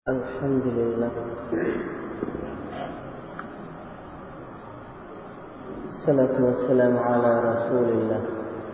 الحمد لله الصلاة والسلام على رسول الله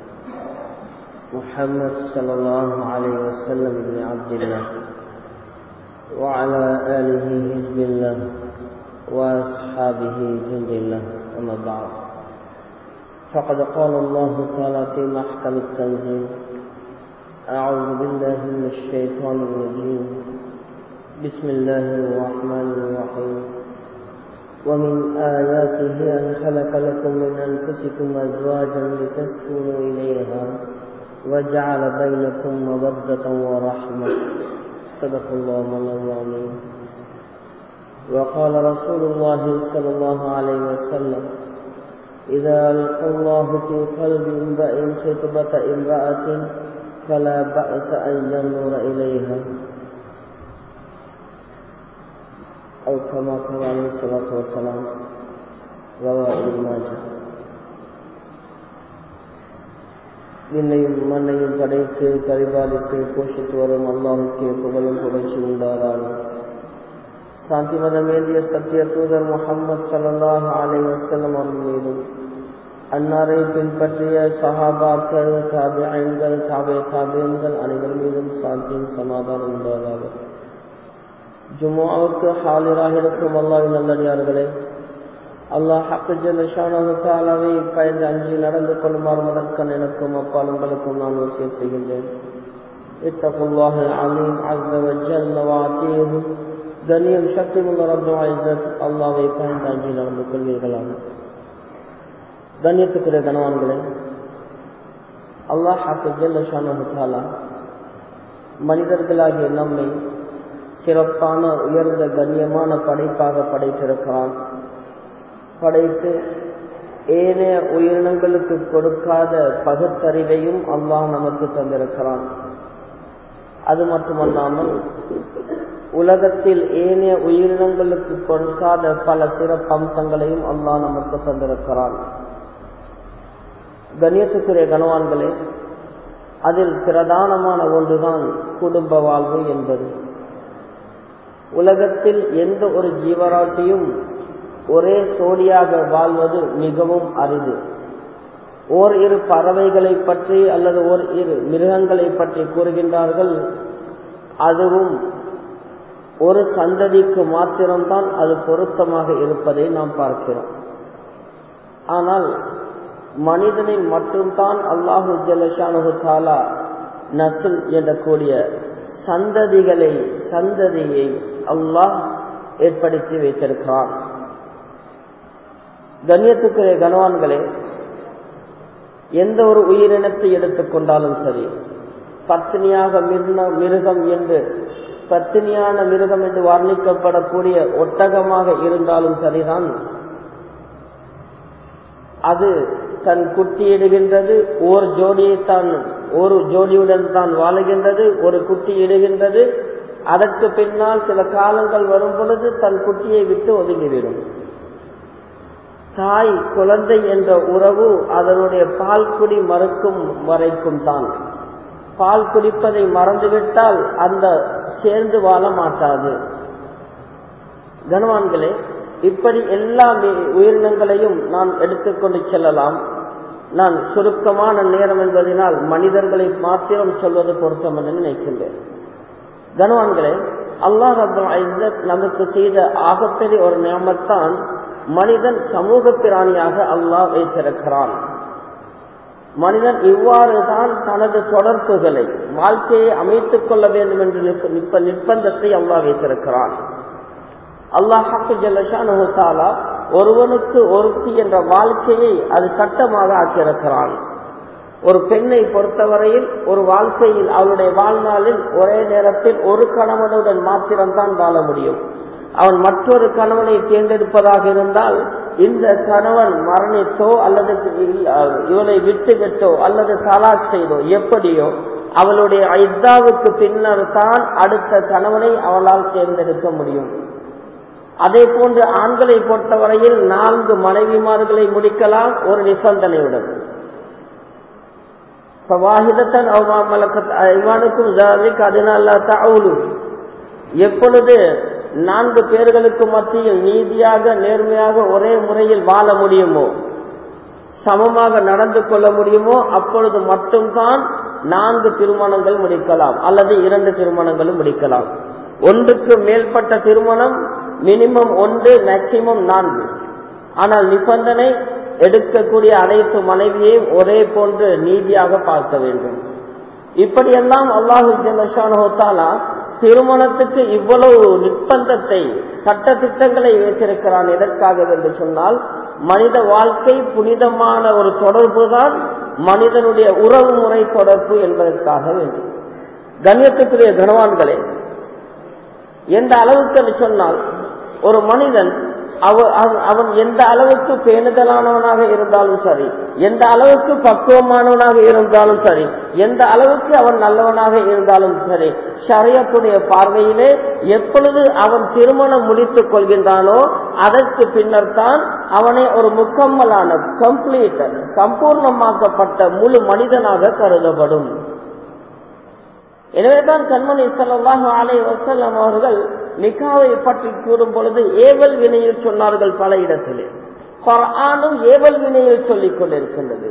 محمد صلى الله عليه وسلم بن عبد الله وعلى آله حزب الله وأصحابه جند الله أما بعد فقد قال الله تعالى في محكم التنزيل أعوذ بالله من الشيطان الرجيم بسم الله الرحمن الرحيم ومن آياته أن خلق لكم من أنفسكم أزواجا لتسكنوا إليها وجعل بينكم مودة ورحمة صدق الله العظيم وقال رسول الله صلى الله عليه وسلم إذا ألقى الله في قلب امرئ خطبة امرأة فلا بأس أن ينظر إليها أو كما قال عليه الصلاة والسلام رواه ابن ماجه விண்ணையும் மண்ணையும் படைத்து பரிபாலித்து போஷித்து வரும் அல்லாஹுக்கு புகழும் புகழ்ச்சி உண்டாதாலும் சாந்தி மதம் ஏந்திய சத்திய தூதர் முகமது சல்லாஹ் அலை வசல்லம் அவர்கள் மீதும் அன்னாரை பின்பற்றிய சஹாபாக்கள் தாபியங்கள் தாபே தாபியங்கள் அனைவர் மீதும் சாந்தியும் சமாதானம் உண்டாதாக ஜும்மாவுக்கு ஹாலிராக இருக்கும் அல்லாவின் நல்லடியார்களே அல்லாஹ் ஹக்குஜாலாவை பயந்து அஞ்சி நடந்து கொள்ளுமாறு முதற்கண் எனக்கும் அப்பால் உங்களுக்கும் நான் விஷயம் செய்கின்றேன் இத்தகுல்லாஹ் அலீம் அஸ்தவஜல் கண்ணியம் சக்தி உள்ள ரப்பம் அல்லாவை பயந்து அஞ்சி நடந்து கொள்வீர்களாக கண்ணியத்துக்குரிய கணவான்களே அல்லாஹ் ஹக்குஜல்லா மனிதர்களாகிய நம்மை சிறப்பான உயர்ந்த கண்ணியமான படைப்பாக படைத்திருக்கிறான் படைத்து ஏனைய உயிரினங்களுக்கு கொடுக்காத பகுத்தறிவையும் அல்லாஹ் நமக்கு தந்திருக்கிறான் அது மட்டுமல்லாமல் உலகத்தில் ஏனைய உயிரினங்களுக்கு கொடுக்காத பல சிறப்பம்சங்களையும் அல்லாஹ் நமக்கு தந்திருக்கிறான் கண்ணியத்துக்குரிய கனவான்களே அதில் பிரதானமான ஒன்றுதான் குடும்ப வாழ்வு என்பது உலகத்தில் எந்த ஒரு ஜீவராசியும் ஒரே சோடியாக வாழ்வது மிகவும் அரிது ஓர் இரு பறவைகளை பற்றி அல்லது ஓர் இரு மிருகங்களை பற்றி கூறுகின்றார்கள் அதுவும் ஒரு சந்ததிக்கு மாத்திரம்தான் அது பொருத்தமாக இருப்பதை நாம் பார்க்கிறோம் ஆனால் மனிதனை மட்டும்தான் அல்லாஹு ஜலஷானு தாலா நசுல் எனக்கூடிய சந்ததிகளை சந்ததியை அல்லாஹ் ஏற்படுத்தி வைத்திருக்கிறான் கண்ணியத்துக்குரிய கனவான்களே எந்த ஒரு உயிரினத்தை எடுத்துக்கொண்டாலும் சரி பத்தினியாக மிருகம் என்று பத்தினியான மிருகம் என்று வர்ணிக்கப்படக்கூடிய ஒட்டகமாக இருந்தாலும் சரிதான் அது தன் குட்டியிடுகின்றது ஓர் ஜோடியை தான் ஒரு ஜோடியுடன் தான் வாழுகின்றது ஒரு குட்டி இடுகின்றது அதற்கு பின்னால் சில காலங்கள் வரும் பொழுது தன் குட்டியை விட்டு ஒதுங்கிவிடும் தாய் குழந்தை என்ற உறவு அதனுடைய பால் குடி மறுக்கும் வரைக்கும் தான் பால் குடிப்பதை மறந்துவிட்டால் அந்த சேர்ந்து வாழ மாட்டாது கனவான்களே இப்படி எல்லா உயிரினங்களையும் நான் எடுத்துக்கொண்டு செல்லலாம் நான் சுருக்கமான நேரம் என்பதனால் மனிதர்களை மாத்திரம் சொல்வது பொருத்தம் என்று நினைக்கின்றேன் கனவான்களே அல்லா ரபுல் நமக்கு செய்த ஆகப்பெரிய ஒரு நியமத்தான் மனிதன் சமூக பிராணியாக அல்லாஹ் வைத்திருக்கிறான் மனிதன் இவ்வாறு தான் தனது தொடர்புகளை வாழ்க்கையை அமைத்துக் கொள்ள வேண்டும் என்று நிர்பந்தத்தை அல்லாஹ் வைத்திருக்கிறான் அல்லாஹாக்கு ஜல்லஷானுத்தாலா ஒருவனுக்கு ஒருத்தி என்ற வாழ்க்கையை அது சட்டமாக ஆக்கியிருக்கிறான் ஒரு பெண்ணை பொறுத்தவரையில் ஒரு வாழ்க்கையில் அவளுடைய வாழ்நாளில் ஒரே நேரத்தில் ஒரு கணவனுடன் மாத்திரம்தான் வாழ முடியும் அவன் மற்றொரு கணவனை தேர்ந்தெடுப்பதாக இருந்தால் இந்த கணவன் மரணித்தோ அல்லது இவளை விட்டு விட்டோ அல்லது தலாக் செய்தோ எப்படியோ அவளுடைய ஐத்தாவுக்கு பின்னர் தான் அடுத்த கணவனை அவளால் தேர்ந்தெடுக்க முடியும் அதே போன்று ஆண்களை பொறுத்தவரையில் நான்கு மனைவிமார்களை முடிக்கலாம் ஒரு நிபந்தனையுடன் فواحدة أو ما ملكت أيمانكم ذلك أدنى لا تعولوا எப்பொழுது நான்கு பேர்களுக்கு மத்தியில் நீதியாக நேர்மையாக ஒரே முறையில் வாழ முடியுமோ சமமாக நடந்து கொள்ள முடியுமோ அப்பொழுது மட்டும்தான் நான்கு திருமணங்கள் முடிக்கலாம் அல்லது இரண்டு திருமணங்களும் முடிக்கலாம் ஒன்றுக்கு மேற்பட்ட திருமணம் மினிமம் ஒன்று மேக்சிமம் நான்கு ஆனால் நிபந்தனை எடுக்கக்கூடிய அனைத்து மனைவியையும் ஒரே போன்று நீதியாக பார்க்க வேண்டும் இப்படியெல்லாம் அல்லாஹு ஜல்லஷானஹோத்தாலா திருமணத்துக்கு இவ்வளவு நிர்பந்தத்தை சட்ட திட்டங்களை வைத்திருக்கிறான் எதற்காக என்று சொன்னால் மனித வாழ்க்கை புனிதமான ஒரு தொடர்பு தான் மனிதனுடைய உறவு முறை தொடர்பு என்பதற்காக வேண்டும் கண்ணியத்துக்குரிய கனவான்களே எந்த அளவுக்கு என்று சொன்னால் ஒரு மனிதன் அவன் எந்த அளவுக்கு பேணுதலானவனாக இருந்தாலும் சரி எந்த அளவுக்கு பக்குவமானவனாக இருந்தாலும் சரி எந்த அளவுக்கு அவன் நல்லவனாக இருந்தாலும் சரி ஷரியத்துடைய பார்வையிலே எப்பொழுது அவன் திருமணம் முடித்துக் கொள்கின்றானோ அதற்கு பின்னர் தான் அவனை ஒரு முக்கம்மலான கம்ப்ளீட் சம்பூர்ணமாக்கப்பட்ட முழு மனிதனாக கருதப்படும் எனவேதான் கண்மணி சல்லாஹு அலை வசல்லம் அவர்கள் நிக்காவை பற்றி கூறும் பொழுது ஏவல் வினையில் சொன்னார்கள் பல இடத்திலே குர்ஆனும் ஏவல் வினையில் சொல்லிக் கொண்டிருக்கின்றது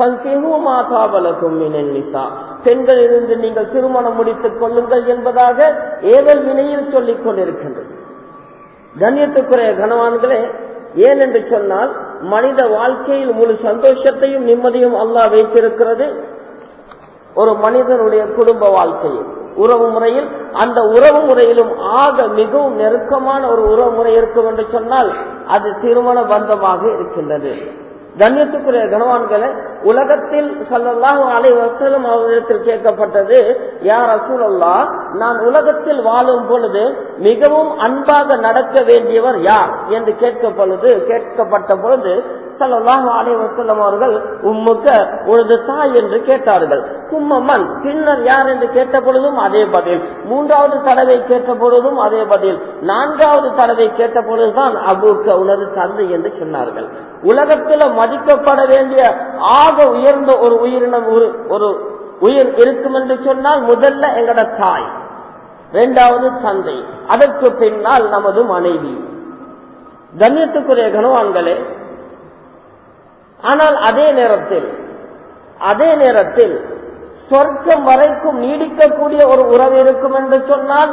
பெண்களிலிருந்து நீங்கள் திருமணம் முடித்துக் கொள்ளுங்கள் என்பதாக ஏவல் வினையில் சொல்லிக் கொண்டிருக்கின்றது கண்ணியத்துக்குரிய கனவான்களே ஏன் என்று சொன்னால் மனித வாழ்க்கையில் முழு சந்தோஷத்தையும் நிம்மதியும் அல்லாஹ் வைத்திருக்கிறது ஒரு மனிதனுடைய குடும்ப வாழ்க்கையில் உறவு முறையில் அந்த உறவு முறையிலும் ஆக மிகவும் நெருக்கமான ஒரு உறவு முறை இருக்கும் என்று சொன்னால் அது திருமண பந்தமாக இருக்கின்றது கண்ணியத்துக்குரிய கனவான்களை உலகத்தில் சொல்லலாம் அலை வசலம் அவரிடத்தில் கேட்கப்பட்டது யார் அசூலல்லா நான் உலகத்தில் வாழும் பொழுது மிகவும் அன்பாக நடக்க வேண்டியவர் யார் என்று கேட்க பொழுது கேட்கப்பட்ட பொழுது சல்லாஹு அலை வசல்லம் அவர்கள் உம்முக்க உனது தாய் என்று கேட்டார்கள் கும்மம்மன் பின்னர் யார் என்று கேட்ட பொழுதும் அதே பதில் மூன்றாவது தடவை கேட்ட பொழுதும் அதே பதில் நான்காவது தடவை கேட்ட பொழுதுதான் அபுக்க உனது தந்தை என்று சொன்னார்கள் உலகத்தில் மதிக்கப்பட வேண்டிய ஆக உயர்ந்த ஒரு உயிரினம் ஒரு உயிர் இருக்கும் என்று சொன்னால் முதல்ல எங்கட தாய் இரண்டாவது தந்தை அதற்கு பின்னால் நமது மனைவி கண்ணியத்துக்குரிய கனவான்களே ஆனால் அதே நேரத்தில் அதே நேரத்தில் சொர்க்கம் வரைக்கும் நீடிக்கக்கூடிய ஒரு உறவு இருக்கும் என்று சொன்னால்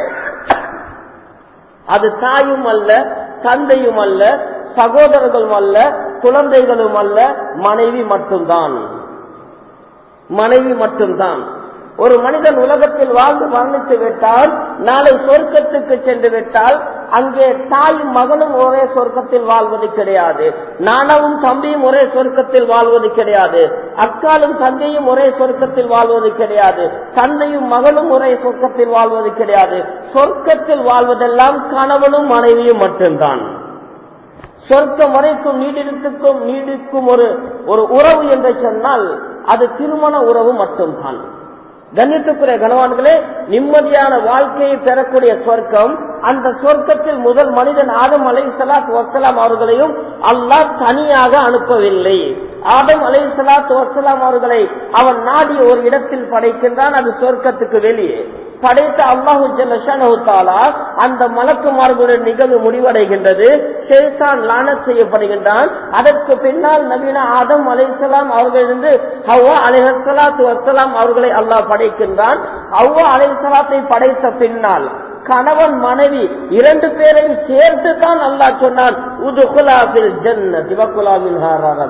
அது தாயும் அல்ல தந்தையும் அல்ல சகோதரர்களும் அல்ல குழந்தைகளும் அல்ல மனைவி மட்டும்தான் மனைவி மட்டும்தான் ஒரு மனிதன் உலகத்தில் வாழ்ந்து மரணித்து விட்டால் நாளை சொர்க்கத்துக்கு சென்று விட்டால் அங்கே தாயும் மகனும் ஒரே சொர்க்கத்தில் வாழ்வது கிடையாது நானவும் தம்பியும் ஒரே சொர்க்கத்தில் வாழ்வது கிடையாது அக்காலும் தந்தையும் ஒரே சொர்க்கத்தில் வாழ்வது கிடையாது தந்தையும் மகனும் ஒரே சொர்க்கத்தில் வாழ்வது கிடையாது சொர்க்கத்தில் வாழ்வதெல்லாம் கணவனும் மனைவியும் மட்டும்தான் சொர்க்கம் வரைக்கும் நீடிக்கும் நீடிக்கும் ஒரு ஒரு உறவு என்று சொன்னால் அது திருமண உறவு மட்டும்தான் கண்ணியத்துக்குரிய கனவான்களே நிம்மதியான வாழ்க்கையை பெறக்கூடிய சொர்க்கம் அந்த சொர்க்கத்தில் முதல் மனிதன் ஆதம் அலை சலாத் வசலாம் அவர்களையும் அல்லாஹ் தனியாக அனுப்பவில்லை ஆதம் அலை சலாத் வசலாம் அவர்களை அவன் நாடிய ஒரு இடத்தில் படைக்கின்றான் அது சொர்க்கத்துக்கு வெளியே படைத்த அல்லாஹு ஜல்லா அந்த மலக்குமார்களுடன் நிகழ்வு முடிவடைகின்றது ஷேசான் லானத் செய்யப்படுகின்றான் அதற்கு பின்னால் நவீன ஆதம் அலைசலாம் அவர்களிருந்து ஹவ்வா அலைஹலாத்து வசலாம் அவர்களை அல்லாஹ் படைக்கின்றான் ஹவ்வா அலைசலாத்தை படைத்த பின்னால் கணவன் மனைவி இரண்டு பேரையும் சேர்த்து தான் அல்லாஹ் சொன்னான் உதுகுலாபில் ஜன்ன திவகுலாபில்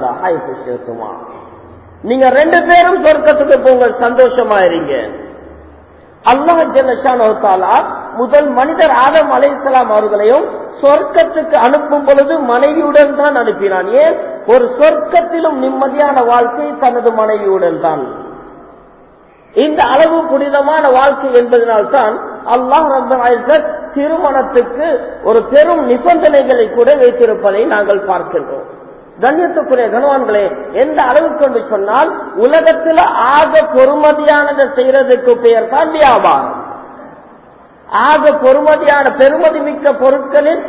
நீங்க ரெண்டு பேரும் சொர்க்கத்துக்கு போங்க சந்தோஷமா இருங்க அல்லாஹ் ஜல்லா முதல் மனிதர் ஆதம் அலைசலாம் அவர்களையும் சொர்க்கத்துக்கு அனுப்பும் பொழுது மனைவியுடன் தான் அனுப்பினான் ஏன் ஒரு சொர்க்கத்திலும் நிம்மதியான வாழ்க்கை தனது மனைவியுடன் தான் இந்த அளவு புனிதமான வாழ்க்கை என்பதனால்தான் அல்லாஹ் ரப்ப திருமணத்துக்கு ஒரு பெரும் நிபந்தனைகளை கூட வைத்திருப்பதை நாங்கள் பார்க்கின்றோம் கண்ணியத்துக்குரிய கணவான்களே எந்த அளவுக்கு என்று சொன்னால் உலகத்தில் ஆக பொறுமதியானதை செய்யறதுக்கு பெயர் தான் வியாபாரம் ஆக பொறுமதியான பெருமதி மிக்க பொருட்களில்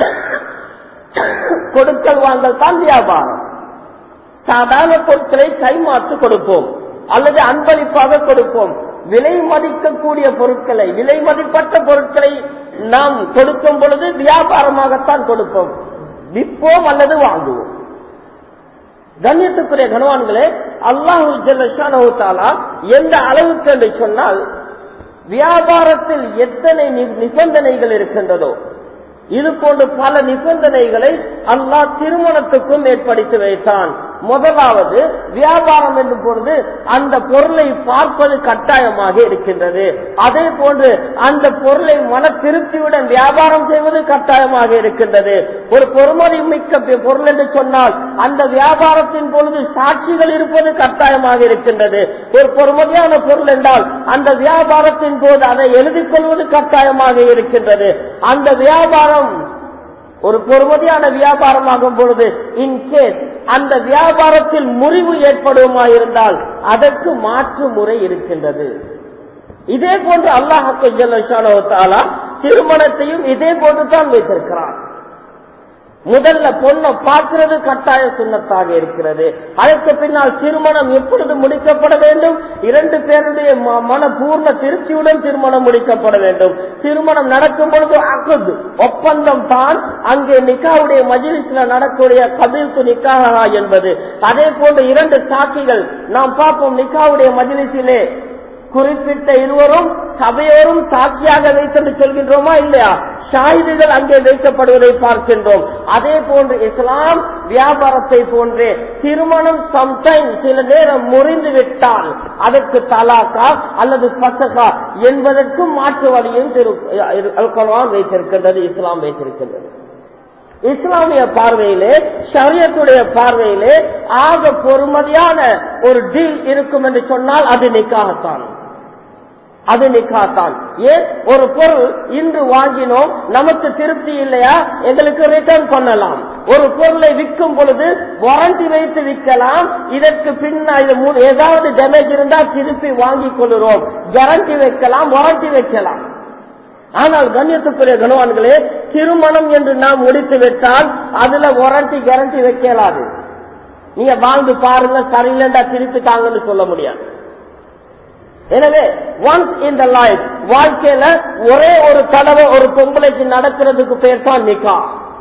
கொடுக்கல் வாங்கல் தான் வியாபாரம் சாதாரண பொருட்களை கைமாற்று கொடுப்போம் அல்லது அன்பளிப்பாக கொடுப்போம் விலை மதிக்கக்கூடிய பொருட்களை விலை மதிப்பற்ற பொருட்களை நாம் கொடுக்கும் பொழுது வியாபாரமாகத்தான் கொடுப்போம் விற்போம் அல்லது வாங்குவோம் கண்ணியத்துக்குரிய கனவான்களே அல்லாஹு ஜல்லா எந்த அளவுக்கு என்று சொன்னால் வியாபாரத்தில் எத்தனை நிபந்தனைகள் இருக்கின்றதோ இது போன்று பல நிபந்தனைகளை அல்லாஹ் திருமணத்துக்கும் ஏற்படுத்தி வைத்தான் முதலாவது வியாபாரம் என்று பொழுது அந்த பொருளை பார்ப்பது கட்டாயமாக இருக்கின்றது அதே போன்று அந்த பொருளை மன திருப்தியுடன் வியாபாரம் செய்வது கட்டாயமாக இருக்கின்றது ஒரு பொறுமதி மிக்க பொருள் என்று சொன்னால் அந்த வியாபாரத்தின் பொழுது சாட்சிகள் இருப்பது கட்டாயமாக இருக்கின்றது ஒரு பொறுமதியான பொருள் என்றால் அந்த வியாபாரத்தின் போது அதை எழுதிக் கொள்வது கட்டாயமாக இருக்கின்றது அந்த வியாபாரம் ஒரு பொறுமதியான வியாபாரமாகும் பொழுது இன்கேஸ் அந்த வியாபாரத்தில் முறிவு ஏற்படுமாயிருந்தால் அதற்கு மாற்று முறை இருக்கின்றது இதே போன்று அல்லாஹாலா திருமணத்தையும் இதே போன்று தான் வைத்திருக்கிறான் முதல்ல பொண்ணை பார்க்கிறது கட்டாய சுண்ணத்தாக இருக்கிறது அதற்கு பின்னால் திருமணம் எப்பொழுது முடிக்கப்பட வேண்டும் இரண்டு பேருடைய மன பூர்ண திருப்தியுடன் திருமணம் முடிக்கப்பட வேண்டும் திருமணம் நடக்கும் பொழுது அக்குது ஒப்பந்தம் தான் அங்கே நிக்காவுடைய மஜிலிஸ்ல நடக்கூடிய கபில்கு நிக்காகா என்பது அதே போன்று இரண்டு சாட்சிகள் நாம் பார்ப்போம் நிக்காவுடைய மஜிலிசிலே குறிப்பிட்ட இருவரும் சபையோரும் சாட்சியாக வைத்தென்று சொல்கின்றோமா இல்லையா ஷாஹிதுகள் அங்கே வைக்கப்படுவதை பார்க்கின்றோம் அதே போன்று இஸ்லாம் வியாபாரத்தை போன்றே திருமணம் சம்டைம் சில நேரம் முறிந்து விட்டால் அதற்கு தலாக்கா அல்லது பசகா என்பதற்கும் மாற்று வழியும் வைத்திருக்கின்றது இஸ்லாம் வைத்திருக்கின்றது இஸ்லாமிய பார்வையிலே ஷரியத்துடைய பார்வையிலே ஆக பொறுமதியான ஒரு டீல் இருக்கும் என்று சொன்னால் அது நிக்காகத்தான் அது நிக்காத்தான் ஏன் ஒரு பொருள் இன்று வாங்கினோம் நமக்கு திருப்தி இல்லையா எங்களுக்கு ரிட்டர்ன் பண்ணலாம் ஒரு பொருளை விற்கும் பொழுது வாரண்டி வைத்து விற்கலாம் இதற்கு பின்னால் ஏதாவது டேமேஜ் இருந்தால் திருப்பி வாங்கிக் கொள்கிறோம் கேரண்டி வைக்கலாம் வாரண்டி வைக்கலாம் ஆனால் கண்ணியத்துக்குரிய கனவான்களே திருமணம் என்று நாம் முடித்து விட்டால் அதுல வாரண்டி கேரண்டி வைக்கலாது நீங்க வாழ்ந்து பாருங்க சரியில்லைண்டா திருப்பி தாங்கன்னு சொல்ல முடியாது எனவே ஒன்ஸ் இந்த லைஃப் வாழ்க்கையில ஒரே ஒரு தடவை ஒரு பொம்பளைக்கு நடக்கிறதுக்கு பேர் தான் நிக்கா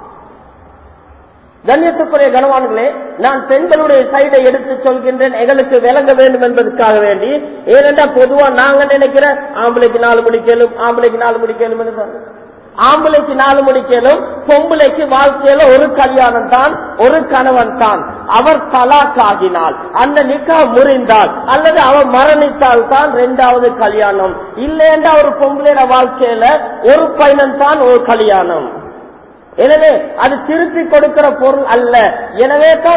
கண்ணியத்துக்குரிய கனவான்களே நான் பெண்களுடைய சைடை எடுத்து சொல்கின்றேன் எங்களுக்கு விளங்க வேண்டும் என்பதற்காக வேண்டி ஏனென்றால் பொதுவா நாங்க நினைக்கிற ஆம்பளைக்கு நாலு முடிக்கலும் ஆம்பளைக்கு நாலு முடிக்கலும் ஆம்பளைக்கு நாலு முடிக்கலும் பொம்பளைக்கு வாழ்க்கையில ஒரு கல்யாணம் தான் ஒரு கணவன் தான் அவர் தலாக் ஆகினால் அந்த நிக்கா முறிந்தால் அல்லது அவர் மரணித்தால் தான் இரண்டாவது கல்யாணம் இல்லைன்றா ஒரு பொம்பளையோட வாழ்க்கையில ஒரு பயணம் தான் ஒரு கல்யாணம் எனவே அது திருப்பி கொடுக்கிற பொருள் அல்ல எனவே தான்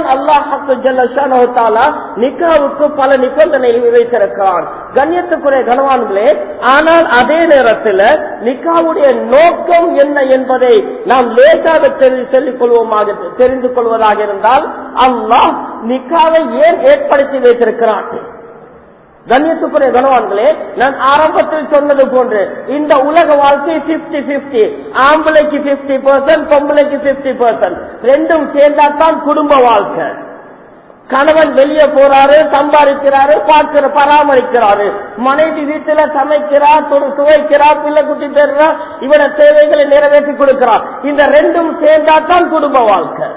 அல்லாஹாலா நிக்காவுக்கு பல நிபந்தனை வைத்திருக்கிறான் கண்ணியத்துக்குரிய கனவான்களே ஆனால் அதே நேரத்தில் நிக்காவுடைய நோக்கம் என்ன என்பதை நாம் லேசாக சொல்லிக் கொள்வோமாக தெரிந்து கொள்வதாக இருந்தால் அல்லாஹ் நிக்காவை ஏன் ஏற்படுத்தி வைத்திருக்கிறான் கண்ணியத்துக்குரிய கனவான்களே நான் ஆரம்பத்தில் சொன்னது போன்று இந்த உலக வாழ்க்கை பிப்டி பிப்டி ஆம்பளைக்கு பிப்டி பர்சன்ட் பொம்பளைக்கு பிப்டி பர்சன்ட் ரெண்டும் சேர்ந்தாத்தான் குடும்ப வாழ்க்கை கணவன் வெளியே போறாரு சம்பாதிக்கிறாரு பார்க்கிற பராமரிக்கிறாரு மனைவி வீட்டுல சமைக்கிறார் துவைக்கிறார் பிள்ளை குட்டி தர்றார் இவர தேவைகளை நிறைவேற்றி கொடுக்கிறார் இந்த ரெண்டும் சேர்ந்தாத்தான் குடும்ப வாழ்க்கை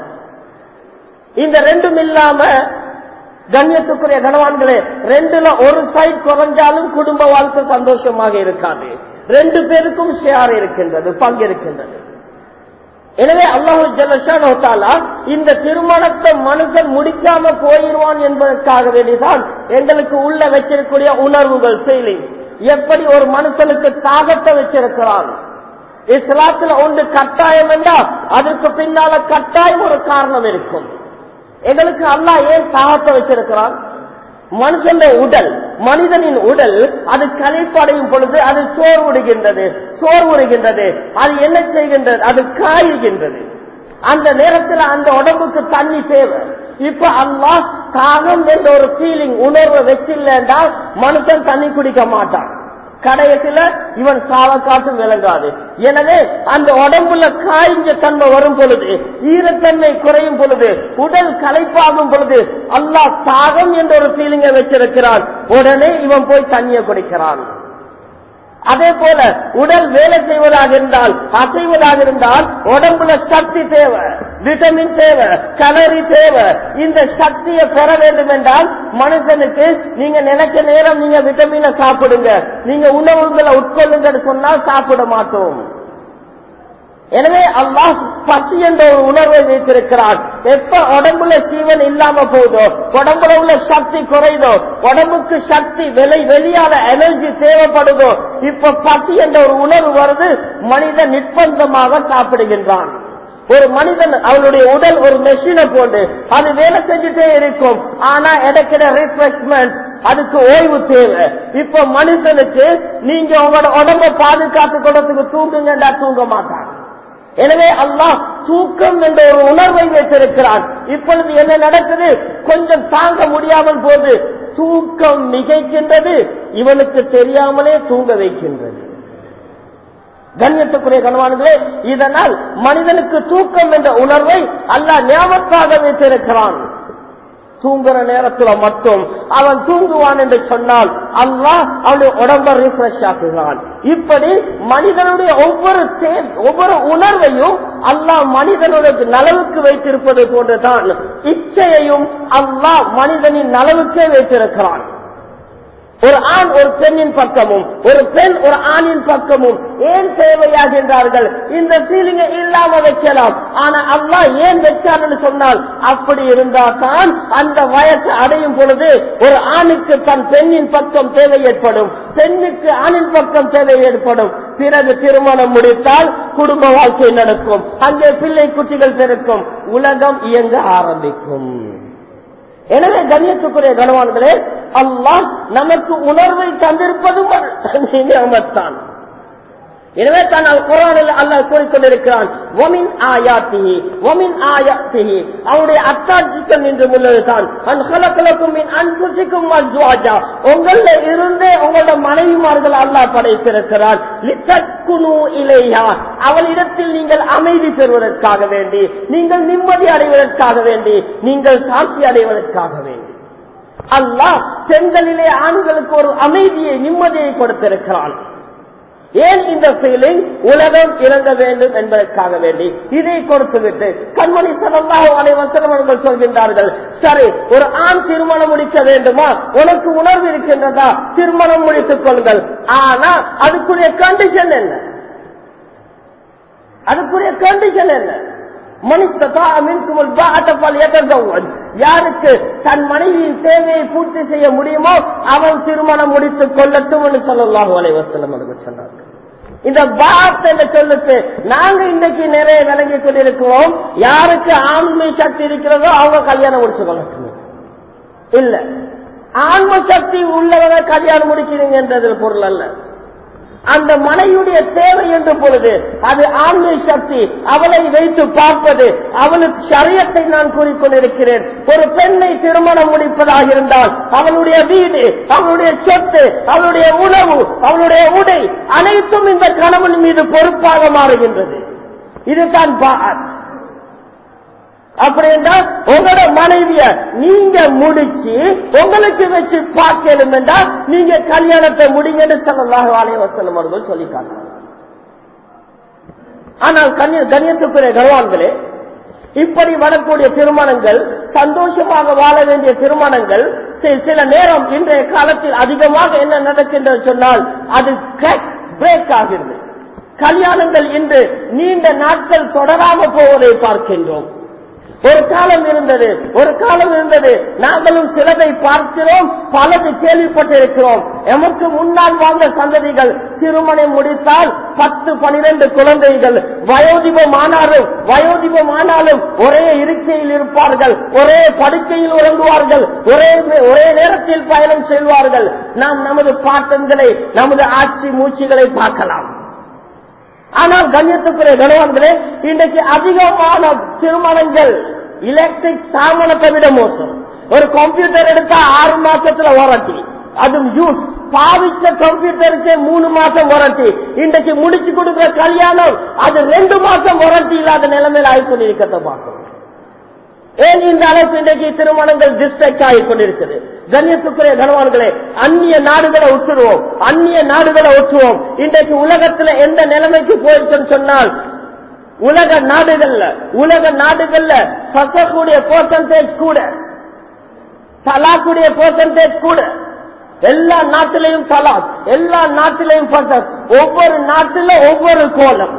இந்த ரெண்டும் இல்லாம கண்ணியத்துக்குரிய கனவான்களே ரெண்டுல ஒரு சைட் குறைஞ்சாலும் குடும்ப வாழ்க்கை சந்தோஷமாக இருக்காது ரெண்டு பேருக்கும் ஷேர் இருக்கின்றது பங்கு இருக்கின்றது எனவே அல்லாஹு ஜல்லா இந்த திருமணத்தை மனுஷன் முடிக்காம போயிடுவான் என்பதற்காக வேண்டிதான் எங்களுக்கு உள்ள வச்சிருக்கக்கூடிய உணர்வுகள் ஃபீலிங் எப்படி ஒரு மனுஷனுக்கு தாகத்தை வச்சிருக்கிறான் இஸ்லாத்துல ஒன்று கட்டாயம் என்றால் அதற்கு பின்னால கட்டாயம் ஒரு காரணம் இருக்கும் எங்களுக்கு அல்லா ஏன் தாகத்தை வச்சிருக்கிறான் மனுஷன் உடல் மனிதனின் உடல் அது கலைப்படையும் பொழுது அது சோர்வுடுகின்றது சோர்வுடுகின்றது அது என்ன செய்கின்றது அது காயுகின்றது அந்த நேரத்தில் அந்த உடம்புக்கு தண்ணி தேவை இப்ப அல்லாஹ் தாகம் என்ற ஒரு ஃபீலிங் உணர்வை வச்சில்லை என்றால் மனுஷன் தண்ணி குடிக்க மாட்டான் கடையத்துல இவன் சாவ காட்டும் விளங்காது எனவே அந்த உடம்புல காய்ஞ்ச தன்மை வரும் பொழுது ஈரத்தன்மை குறையும் பொழுது உடல் களைப்பாகும் பொழுது அல்லாஹ் தாகம் என்ற ஒரு ஃபீலிங்கை வச்சிருக்கிறான் உடனே இவன் போய் தண்ணியை குடிக்கிறான் அதே போல உடல் வேலை செய்வதாக இருந்தால் அசைவதாக இருந்தால் உடம்புல சக்தி தேவை விட்டமின் தேவை கலரி தேவை இந்த சக்தியை பெற வேண்டும் என்றால் மனுஷனுக்கு நீங்க நினைச்ச நேரம் நீங்க விட்டமினை சாப்பிடுங்க நீங்க உணவுகளை உட்கொள்ளுங்கன்னு சொன்னால் சாப்பிட மாட்டோம் எனவே அல்லாஹ் பசி என்ற ஒரு உணர்வை வைத்திருக்கிறான் எப்ப உடம்புல சீவன் இல்லாம போதோ உடம்புல உள்ள சக்தி குறைதோ உடம்புக்கு சக்தி வெளி வெளியால எனர்ஜி தேவைப்படுதோ இப்ப பசி என்ற ஒரு உணர்வு வருது மனிதன் நிர்பந்தமாக சாப்பிடுகின்றான் ஒரு மனிதன் அவனுடைய உடல் ஒரு மெஷினை போட்டு அது வேலை செஞ்சுட்டே இருக்கும் ஆனா இடக்கிற ரிஃப்ரெஷ்மெண்ட் அதுக்கு ஓய்வு தேவை இப்ப மனுஷனுக்கு நீங்க உங்களோட உடம்ப பாதுகாத்து கொடுத்துக்கு தூங்குங்கண்டா தூங்க மாட்டான் எனவே அல்லாஹ் தூக்கம் என்ற ஒரு உணர்வை வைத்திருக்கிறான் இப்பொழுது என்ன நடக்குது கொஞ்சம் தாங்க முடியாமல் போது தூக்கம் மிகைக்கின்றது இவனுக்கு தெரியாமலே தூங்க வைக்கின்றது கண்ணியத்துக்குரிய கணவான்களே இதனால் மனிதனுக்கு தூக்கம் என்ற உணர்வை அல்லாஹ் ஞாபகமாக வைத்திருக்கிறான் தூங்குற நேரத்துல மட்டும் அவன் தூங்குவான் என்று சொன்னால் அல்லாஹ் அவனுடைய உடம்ப ரிஃப்ரெஷ் ஆக்குகிறான் இப்படி மனிதனுடைய ஒவ்வொரு தே- ஒவ்வொரு உணர்வையும் அல்லாஹ் மனிதனுடைய நலவுக்கு வைத்திருப்பது போன்றுதான் இச்சையையும் அல்லாஹ் மனிதனின் நலவுக்கே வைத்திருக்கிறான் ஒரு ஆண் ஒரு பெண்ணின் பக்கமும் ஒரு பெண் ஒரு ஆணின் பக்கமும் ஏன் தேவையாகின்றார்கள் இந்த ஃபீலிங்கை இல்லாம வைக்கலாம் ஆனா அல்லாஹ் ஏன் வச்சான்னு சொன்னால் அப்படி இருந்தா தான் அந்த வயசு அடையும் பொழுது ஒரு ஆணுக்கு தன் பெண்ணின் பக்கம் தேவை ஏற்படும் பெண்ணுக்கு ஆணின் பக்கம் தேவை ஏற்படும் பிறகு திருமணம் முடித்தால் குடும்ப வாழ்க்கை நடக்கும் அங்கே பிள்ளை குட்டிகள் பிறக்கும் உலகம் இயங்க ஆரம்பிக்கும் எனவே கண்ணியத்துக்குரிய கனவான்களே அல்லாஹ் நமக்கு உணர்வை தந்திருப்பதும் நியமத்தான் எனவே தான் அல் குரானில் அல்லாஹ் கூறிக்கொண்டிருக்கிறான் ஒமின் ஆயாத்திஹி ஒமின் ஆயாத்திஹி அவருடைய அத்தாட்சிக்கம் என்று உள்ளதுதான் அன் ஹலக்கலக்கும் மின் அன்புசிக்கும் அஜ்வாஜா உங்கள இருந்தே உங்களோட மனைவிமார்கள் அல்லாஹ் படைத்திருக்கிறார் லித்தக்குனு இலையா அவளிடத்தில் நீங்கள் அமைதி பெறுவதற்காக வேண்டி நீங்கள் நிம்மதி அடைவதற்காக வேண்டி நீங்கள் சாட்சி அடைவதற்காக வேண்டி அல்லாஹ் பெண்களிலே ஆண்களுக்கு ஒரு அமைதியை நிம்மதியை கொடுத்திருக்கிறான் ஏன் இந்த ஃபீலிங் உலகம் இறங்க வேண்டும் என்பதற்காக வேண்டி இதை கொடுத்துவிட்டு கண்மணி சல்லாஹ் அனைவசனம் அவர்கள் சொல்கின்றார்கள் சரி ஒரு ஆண் திருமணம் முடிக்க வேண்டுமா உனக்கு உணர்வு இருக்கின்றதா திருமணம் முடித்துக் கொள்ளுங்கள் ஆனா அதுக்குரிய கண்டிஷன் என்ன அதுக்குரிய கண்டிஷன் என்ன மனிதா மின்குமல் பாட்டப்பால் எதன் யாருக்கு தன் மனைவியின் தேவையை பூர்த்தி செய்ய முடியுமோ அவன் திருமணம் முடித்துக் கொள்ளட்டும் என்று சொல்லலாக வலைவசலம் அவர்கள் சொன்னார்கள் இந்த பாத் என்ற சொல்லுக்கு நாங்க இன்றைக்கு நிறைய விளங்கி கொண்டிருக்கிறோம் யாருக்கு ஆண்மை சக்தி இருக்கிறதோ அவங்க கல்யாணம் முடிச்சு கொள்ளட்டும் இல்ல ஆன்ம சக்தி உள்ளவங்க கல்யாணம் முடிக்கிறீங்க என்றது பொருள் அல்ல அந்த மனையுடைய தேவை என்ற பொழுது அது ஆண்மை சக்தி அவளை வைத்து பார்ப்பது அவளுக்கு சரியத்தை நான் கூறிக்கொண்டிருக்கிறேன் ஒரு பெண்ணை திருமணம் முடிப்பதாக இருந்தால் அவளுடைய வீடு அவளுடைய சொத்து அவளுடைய உணவு அவளுடைய உடை அனைத்தும் இந்த கணவன் மீது பொறுப்பாக மாறுகின்றது இதுதான் பாத் அப்படி என்றால் உங்களோட மனைவிய நீங்க முடிச்சு உங்களுக்கு வச்சு பார்க்கணும் என்றால் நீங்க கல்யாணத்தை முடிங்கன்னு சொல்லலாக வாழைய வசலம் அவர்கள் சொல்லி காட்டுறாங்க ஆனால் கண்ணிய கண்ணியத்துக்குரிய கர்வான்களே இப்படி வரக்கூடிய திருமணங்கள் சந்தோஷமாக வாழ வேண்டிய திருமணங்கள் சி- சில நேரம் இன்றைய காலத்தில் அதிகமாக என்ன நடக்கின்றது சொன்னால் அது பிரேக் ஆகிறது கல்யாணங்கள் இன்று நீண்ட நாட்கள் தொடராக போவதை பார்க்கின்றோம் ஒரு காலம் இருந்தது ஒரு காலம் இருந்தது நாங்களும் சிலதை பார்க்கிறோம் பலது கேள்விப்பட்டிருக்கிறோம் எமக்கு முன்னால் வாழ்ந்த சந்ததிகள் திருமணம் முடித்தால் பத்து பனிரெண்டு குழந்தைகள் வயோதிபமானாலும் வயோதிபமானாலும் ஒரே இருக்கையில் இருப்பார்கள் ஒரே படுக்கையில் உறங்குவார்கள் ஒரே ஒரே நேரத்தில் பயணம் செல்வார்கள் நாம் நமது பாட்டங்களை நமது ஆட்சி மூச்சுகளை பார்க்கலாம் ஆனால் கண்ணியத்துக்குரிய கணவன்களே இன்றைக்கு அதிகமான திருமணங்கள் எலக்ட்ரிக் சாமனத்தை விட மோசம் ஒரு கம்ப்யூட்டர் எடுத்தா ஆறு மாசத்துல வாரண்டி அதுவும் யூஸ் பாவிச்ச கம்ப்யூட்டருக்கு மூணு மாசம் வாரண்டி இன்றைக்கு முடிச்சு கொடுக்கிற கல்யாணம் அது ரெண்டு மாசம் வாரண்டி இல்லாத நிலைமையில ஆகிக்கொண்டிருக்கிறத பார்க்கணும் ஏன் இந்த அளவுக்கு இன்றைக்கு திருமணங்கள் டிஸ்ட்ரக்ட் ஆகி கொண்டிருக்குது கண்ணியத்துக்குரிய கனவான்களே அந்நிய நாடுகளை ஒற்றுருவோம் அந்நிய நாடுகளை ஒற்றுவோம் இன்றைக்கு உலகத்துல எந்த நிலைமைக்கு போயிடுச்சுன்னு சொன்னால் உலக நாடுகள்ல உலக நாடுகள்ல பசக்கூடிய பர்சன்டேஜ் கூட தலாக்குடைய பர்சன்டேஜ் கூட எல்லா நாட்டிலையும் தலாக் எல்லா நாட்டிலையும் பசன் ஒவ்வொரு நாட்டில ஒவ்வொரு கோலம்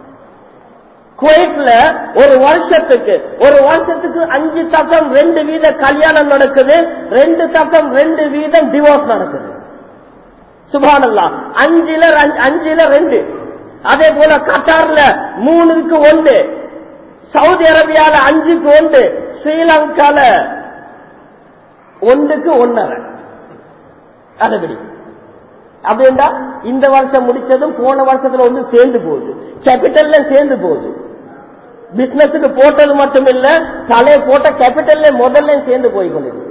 குவைட்ல ஒரு வருஷத்துக்கு ஒரு வருஷத்துக்கு அஞ்சு சட்டம் ரெண்டு வீத கல்யாணம் நடக்குது ரெண்டு சட்டம் ரெண்டு வீதம் டிவோர்ஸ் நடக்குது சுபானல்லா அஞ்சுல ரெண்டு- அஞ்சுல ரெண்டு அதே போல கட்டார்ல மூணுக்கு ஒன்று சவுதி அரேபியால அஞ்சுக்கு ஒன்று ஸ்ரீலங்கால ஒன்றுக்கு ஒன்னரை அதுபடி அப்படின்னா இந்த வருஷம் முடிச்சதும் போன வருஷத்துல ஒன்று சேர்ந்து போகுது கேபிட்டல்ல சேர்ந்து போகுது பிசினஸுக்கு போட்டது மட்டும் இல்ல தலையை போட்ட கேபிட்டல்ல முதல்ல சேர்ந்து போய் கொண்டிருக்கு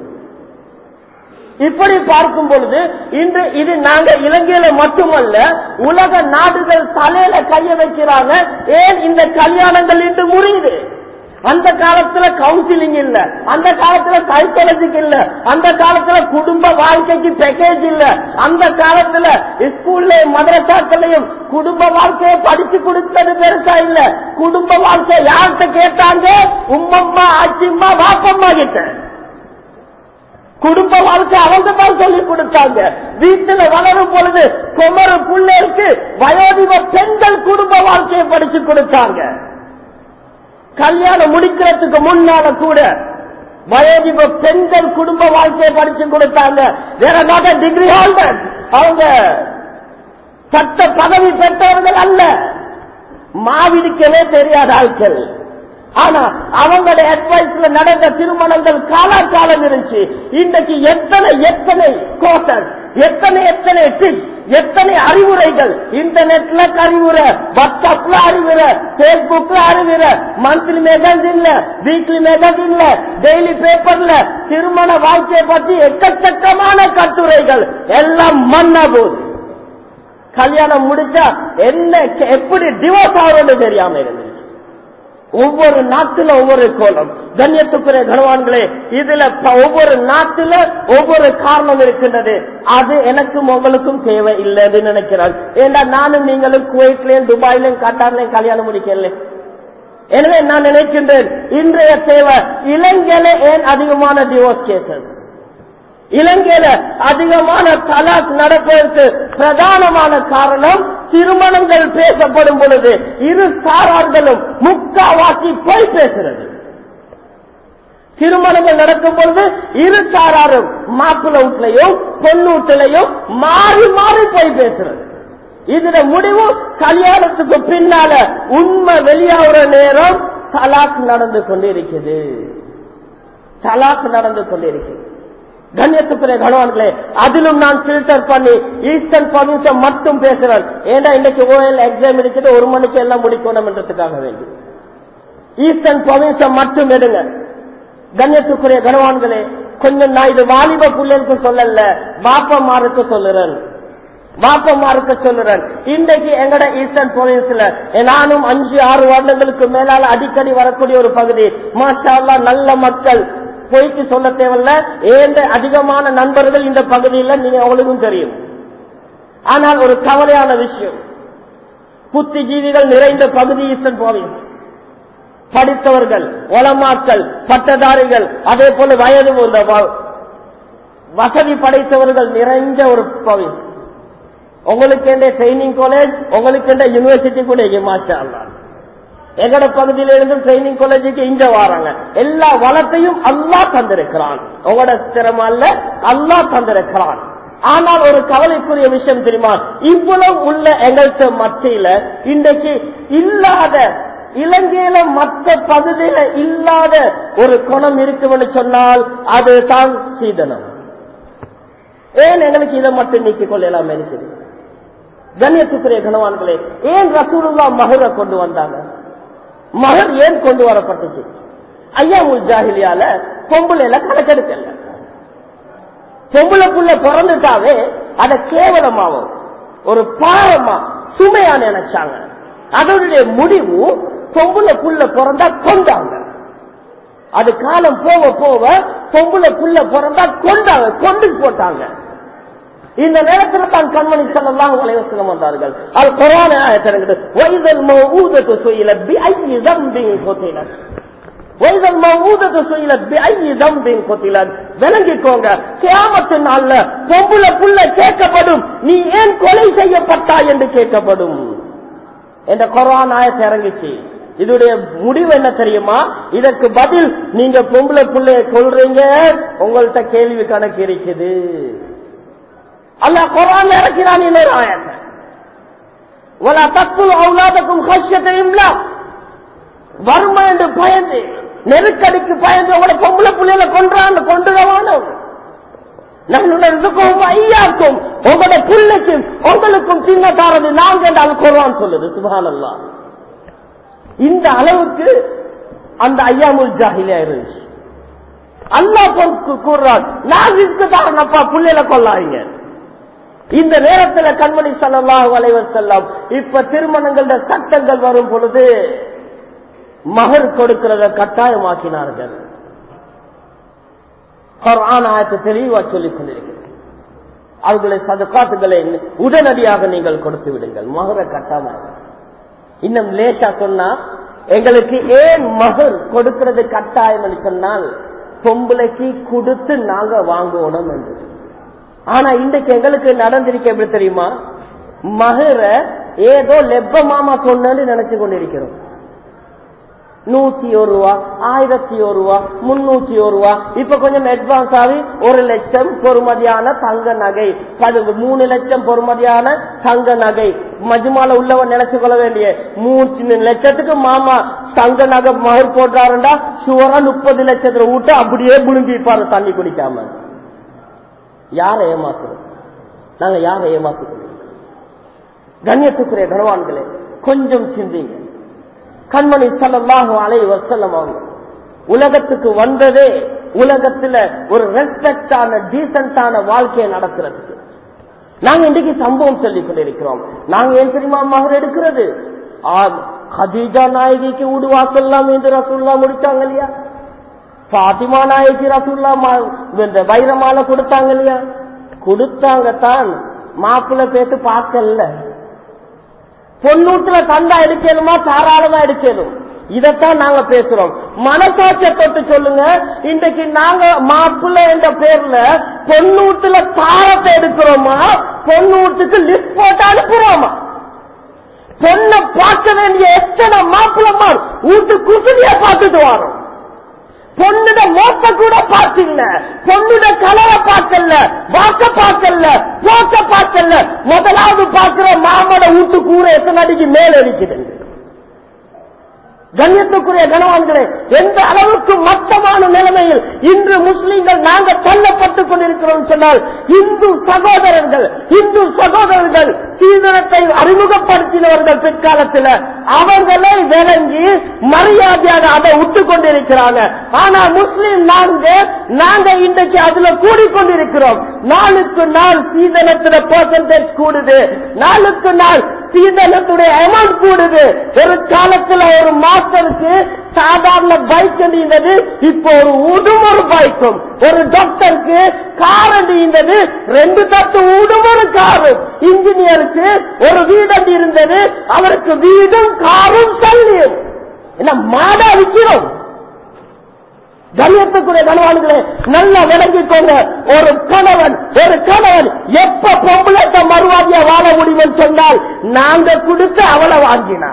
இப்படி பார்க்கும் பொழுது இன்று இது நாங்க இலங்கையில மட்டுமல்ல உலக நாடுகள் தலையில கைய வைக்கிறாங்க ஏன் இந்த கல்யாணங்கள் இன்று முறியுது அந்த காலத்துல கவுன்சிலிங் இல்ல அந்த காலத்துல சைக்காலஜிக்கு இல்ல அந்த காலத்துல குடும்ப வாழ்க்கைக்கு பேக்கேஜ் இல்ல அந்த காலத்துல ஸ்கூல்ல மதரசாக்களையும் குடும்ப வாழ்க்கையை படிச்சு கொடுத்தது பெருசா இல்ல குடும்ப வாழ்க்கை யார்கிட்ட கேட்டாங்க உம்மம்மா ஆச்சிம்மா வாப்பம்மா கிட்ட குடும்ப வாழ்க்கை அவங்க தான் சொல்லி கொடுத்தாங்க வீட்டுல வளரும் பொழுது குமர பிள்ளைக்கு வயோதிப பெண்கள் குடும்ப வாழ்க்கையை படிச்சு கொடுத்தாங்க கல்யாணம் முடிக்கிறதுக்கு முன்னால கூட வயோதிப பெண்கள் குடும்ப வாழ்க்கையை படிச்சு கொடுத்தாங்க வேற நாட்ட டிகிரி ஹோல்டர் அவங்க சட்ட பதவி பெற்றவர்கள் அல்ல மாவிடிக்கவே தெரியாத ஆட்கள் ஆனா அவங்களுடைய அட்வைஸ்ல நடந்த திருமணங்கள் காலாகாலம் இருந்துச்சு இன்றைக்கு எத்தனை எத்தனை கோட்டர் எத்தனை எத்தனை டிப்ஸ் எத்தனை அறிவுரைகள் இன்டர்நெட்ல அறிவுரை வாட்ஸ்அப்ல அறிவுரை பேஸ்புக்ல அறிவுரை மந்த்லி மேகசின்ல வீக்லி மேகசின்ல டெய்லி பேப்பர்ல திருமண வாழ்க்கையை பற்றி எக்கச்சக்கமான கட்டுரைகள் எல்லாம் மண்ணா போகுது கல்யாணம் முடிச்சா என்ன எப்படி டிவோர்ஸ் ஆகுறது தெரியாம இருந்துச்சு ஒவ்வொரு நாட்டுல ஒவ்வொரு கோலம் கண்ணியத்துக்குரிய கனவான்களே இதுல ப- ஒவ்வொரு நாட்டுல ஒவ்வொரு காரணம் இருக்கின்றது அது எனக்கும் உங்களுக்கும் தேவை இல்லைன்னு நினைக்கிறாள் ஏண்டா நானும் நீங்களும் குவைட்லயும் துபாயிலையும் கட்டார்லயும் கல்யாணம் முடிக்கல எனவே நான் நினைக்கின்றேன் இன்றைய தேவை இலங்கையில ஏன் அதிகமான டிவோர்ஸ் கேசஸ் இலங்கையில அதிகமான தலாக் நடப்பதற்கு பிரதானமான காரணம் திருமணங்கள் பேசப்படும் பொழுது இரு சாரார்களும் முக்காவாசி போய் பேசுறது திருமணங்கள் நடக்கும் பொழுது இரு சாராரும் மாப்பிள்ள வீட்லையும் பொண்ணு வீட்டிலையும் மாறி மாறி போய் பேசுறது இதுல முடிவு கல்யாணத்துக்கு பின்னால உண்மை வெளியாகிற நேரம் தலாக் நடந்து கொண்டிருக்குது தலாக் நடந்து கொண்டிருக்கிறது கண்ணியத்துக்குரிய கணவான்களே அதிலும் நான் ஃபில்டர் பண்ணி ஈஸ்டர்ன் பர்மிஷன் மட்டும் பேசுறேன் ஏன்னா இன்னைக்கு ஓஎல் எக்ஸாம் இருக்குது ஒரு மணிக்கு எல்லாம் முடிக்கணும் என்றதுக்காக வேண்டி ஈஸ்டர்ன் பர்மிஷன் மட்டும் எடுங்க கண்ணியத்துக்குரிய கணவான்களே கொஞ்சம் நான் இது வாலிப பிள்ளைக்கு சொல்லல பாப்பமாருக்கு சொல்லுறேன் வாப்பமாருக்கு சொல்லுறேன் இன்றைக்கு எங்கட ஈஸ்டர்ன் ப்ரொவின்ஸ்ல நானும் அஞ்சு ஆறு வருடங்களுக்கு மேலால அடிக்கடி வரக்கூடிய ஒரு பகுதி மாஷா அல்லாஹ் நல்ல மக்கள் போயிட்டு சொல்ல தேவையில்ல ஏந்த அதிகமான நண்பர்கள் இந்த பகுதியில் நீங்க அவங்களுக்கும் தெரியும் ஆனால் ஒரு கவலையான விஷயம் புத்திஜீவிகள் நிறைந்த பகுதி ஈஸ்டர்ன் ப்ரோவின்ஸ் படித்தவர்கள் ஒலமாக்கள் பட்டதாரிகள் அதே போல வயது இந்த வ- வசதி படைத்தவர்கள் நிறைந்த ஒரு பகுதி உங்களுக்கு ட்ரைனிங் காலேஜ் உங்களுக்கு யூனிவர்சிட்டி கூட இங்க மாஷா அல்லாஹ். எங்கட பகுதியில இருந்து ட்ரைனிங் காலேஜுக்கு இங்க வராங்க எல்லா வளத்தையும் அல்லாஹ் தந்திருக்கிறான் உங்களோட திறமை அல்ல அல்லாஹ் தந்திருக்கிறான் ஆனால் ஒரு கவலைக்குரிய விஷயம் தெரியுமா இவ்வளவு உள்ள எங்கள்கிட்ட மத்தியில இன்றைக்கு இல்லாத இலங்கையில மற்ற பகுதியில இல்லாத ஒரு குணம் இருக்கும்னு சொன்னால் அது தான் சீதனம் ஏன் எங்களுக்கு இதை மட்டும் நீக்கிக் கொள்ளலாம இருக்குது கண்ணியத்துக்குரிய கணவான்களே ஏன் ரசூலுல்லா மகரை கொண்டு வந்தாங்க மகர் ஏன் கொண்டு வரப்பட்டுச்சு ஐயா ஜாகிலியால பொம்புல கணக்கெடுக்கல பொம்பளை புள்ள பிறந்துட்டாவே அதை கேவலமாவும் ஒரு பாவமா சுமையா நினைச்சாங்க அதனுடைய முடிவு பொம்புல புள்ள பிறந்தா கொண்டாங்க அது காலம் போக போக பொம்புல புள்ள பிறந்தா கொண்டாங்க கொண்டு போட்டாங்க இந்த நேரத்தில் தான் கண்மணி செல்லாம் வலைவசனம் வந்தார்கள் அது குரான ஆயத்திறங்கிட்டு வைதல் மௌஊதத்து சுயில பி ஐயி தம்பின் கொத்தினர் வைதல் மௌஊதத்து சுயில பி ஐயி தம்பின் கொத்தினர் விளங்கிக்கோங்க கியாமத்து நாள்ல பொம்புல புள்ள கேட்கப்படும் நீ ஏன் கொலை செய்யப்பட்டாய் என்று கேட்கப்படும் என்ற குரான் ஆயத்தை இறங்கிச்சு இதோடைய முடிவு என்ன தெரியுமா இதற்கு பதில் நீங்க பொம்பளை பிள்ளைய கொள்றீங்க உங்கள்கிட்ட கேள்வி கணக்கு இருக்குது அல்ல குரான் இறக்கிறான் இன்னொரு ஆயத்தை வலா தக்குள் அவுலாதக்கும் கஷ்டத்தையும் வறுமை என்று பயந்து நெருக்கடிக்கு பயந்து உங்களோட பொம்பளை பிள்ளைகளை கொன்றான் கொண்டுதவானோம் நம்மளுக்கும் ஐயாக்கும் உங்களோட பிள்ளைக்கும் உங்களுக்கும் சின்ன தாரது நாங்க என்று அது குரான் சொல்லுது சுபானல்லா இந்த அளவுக்கு அந்த ஐயாமுல் ஜாகிலியா இருந்துச்சு அல்லா பொறுப்பு கூறுறான் நான் ரிஸ்க் தாரணப்பா பிள்ளைல கொள்ளாதீங்க இந்த நேரத்தில் கண்மணி சல்லாஹ் வளைவர் செல்லாம் இப்ப திருமணங்கள சட்டங்கள் வரும் பொழுது மகர் கொடுக்கிறத கட்டாயமாக்கினார்கள் ஆயத்தை தெளிவா சொல்லிக் கொண்டிருக்கிறது அவர்களை சதக்காத்துகளை உடனடியாக நீங்கள் கொடுத்து விடுங்கள் மகர கட்டாயமாக இன்னும் லேட்டா சொன்னா எங்களுக்கு ஏன் மகர் கொடுக்கிறது கட்டாயம் என்று சொன்னால் பொம்பளைக்கு கொடுத்து நாங்க வாங்கணும் என்று ஆனா இன்றைக்கு எங்களுக்கு நடந்திருக்க எப்படி தெரியுமா மகர ஏதோ லெப்ப மாமா சொன்னு நினைச்சு கொண்டிருக்கிறோம் நூத்தி ஒரு ரூபா ஆயிரத்தி ஒரு ரூபா முன்னூத்தி ஒரு ரூபா இப்ப கொஞ்சம் அட்வான்ஸ் ஆகி ஒரு லட்சம் பொறுமதியான தங்க நகை பது மூணு லட்சம் பொறுமதியான தங்க நகை மஜ்மால உள்ளவன் நினைச்சு கொள்ள வேண்டிய மூணு லட்சத்துக்கு மாமா தங்க நகை மகர் போட்டாருண்டா சுவரா முப்பது லட்சத்துல விட்டு அப்படியே புழுங்கிப்பாரு தண்ணி குடிக்காம யாரை ஏமாத்துறோம் நாங்க யாரை ஏமாத்துறோம் கண்ணியத்துக்குரிய கனவான்களே கொஞ்சம் சிந்திங்க கண்மணி சல்லாஹு அலை வசல்லம் அவங்க உலகத்துக்கு வந்ததே உலகத்துல ஒரு ரெஸ்பெக்டான டீசென்டான வாழ்க்கையை நடத்துறதுக்கு நாங்க இன்றைக்கு சம்பவம் சொல்லிக் கொண்டிருக்கிறோம் நாங்க ஏன் தெரியுமா மகர் எடுக்கிறது ஹதீஜா நாயகிக்கு உடுவாக்கலாம் என்று ரசூல்லா முடிச்சாங்க இல்லையா பாத்திமா நாயகி ரசூல்லா இந்த வைரமால கொடுத்தாங்க இல்லையா கொடுத்தாங்க தான் மாப்பிள்ள பேத்து பார்க்கல பொன்னூட்டுல தந்தா எடுக்கணுமா தாராளமா எடுக்கணும் இதத்தான் நாங்க பேசுறோம் மனசாட்சிய தொட்டு சொல்லுங்க இன்றைக்கு நாங்க மாப்பிள்ள என்ற பேர்ல பொன்னூட்டுல தாரத்தை எடுக்கிறோமா பொன்னூட்டுக்கு லிஸ்ட் போட்டு அனுப்புறோமா பொண்ணை பார்க்க வேண்டிய எத்தனை மாப்பிள்ளமார் வீட்டு குசுதிய பார்த்துட்டு வரோம் பொண்ணுட மோச கூட பார்த்தில்ல பொண்ணுட கலரை பார்க்கல வாக்க பார்க்கல போக்க பார்க்கல முதலாவது பார்க்கிற மாமட வீட்டு கூற எத்தனை அடிக்கு மேல இருக்குது கண்ணியத்துக்குரிய கனவான்களே எந்த அளவுக்கு மட்டமான நிலைமையில் இன்று முஸ்லிம்கள் நாங்கள் தள்ளப்பட்டுக் கொண்டிருக்கிறோம் சொன்னால் இந்து சகோதரர்கள் இந்து சகோதரர்கள் சீதனத்தை அறிமுகப்படுத்தினவர்கள் பிற்காலத்தில் அவர்களை விளங்கி மரியாதையாக அதை விட்டு கொண்டிருக்கிறாங்க ஆனா முஸ்லிம் நாங்க நாங்க இன்றைக்கு அதுல கூடிக்கொண்டிருக்கிறோம் நாளுக்கு நாள் சீதனத்துல பெர்சன்டேஜ் கூடுது நாளுக்கு நாள் சீதனத்துடைய அமௌண்ட் கூடுது ஒரு காலத்துல ஒரு மாஸ்டருக்கு சாதாரண பைக் இருந்தது இப்போ ஒரு உடுமொரு பைக்கும் ஒரு டாக்டருக்கு கார் இருந்தது ரெண்டு தட்டு உடுமொரு காரும் இன்ஜினியருக்கு ஒரு வீடு இருந்தது அவருக்கு வீடும் காரும் தள்ளியும் என்ன மாடா விற்கிறோம் கண்ணியத்துக்குரிய கணவான்களே நல்லா விளங்கிக்கோங்க ஒரு கணவன் ஒரு கணவன் எப்ப பொம்பளத்தை மறுவாதியா வாழ முடியும்னு சொன்னால் நாங்க கொடுத்து அவளை வாங்கினான்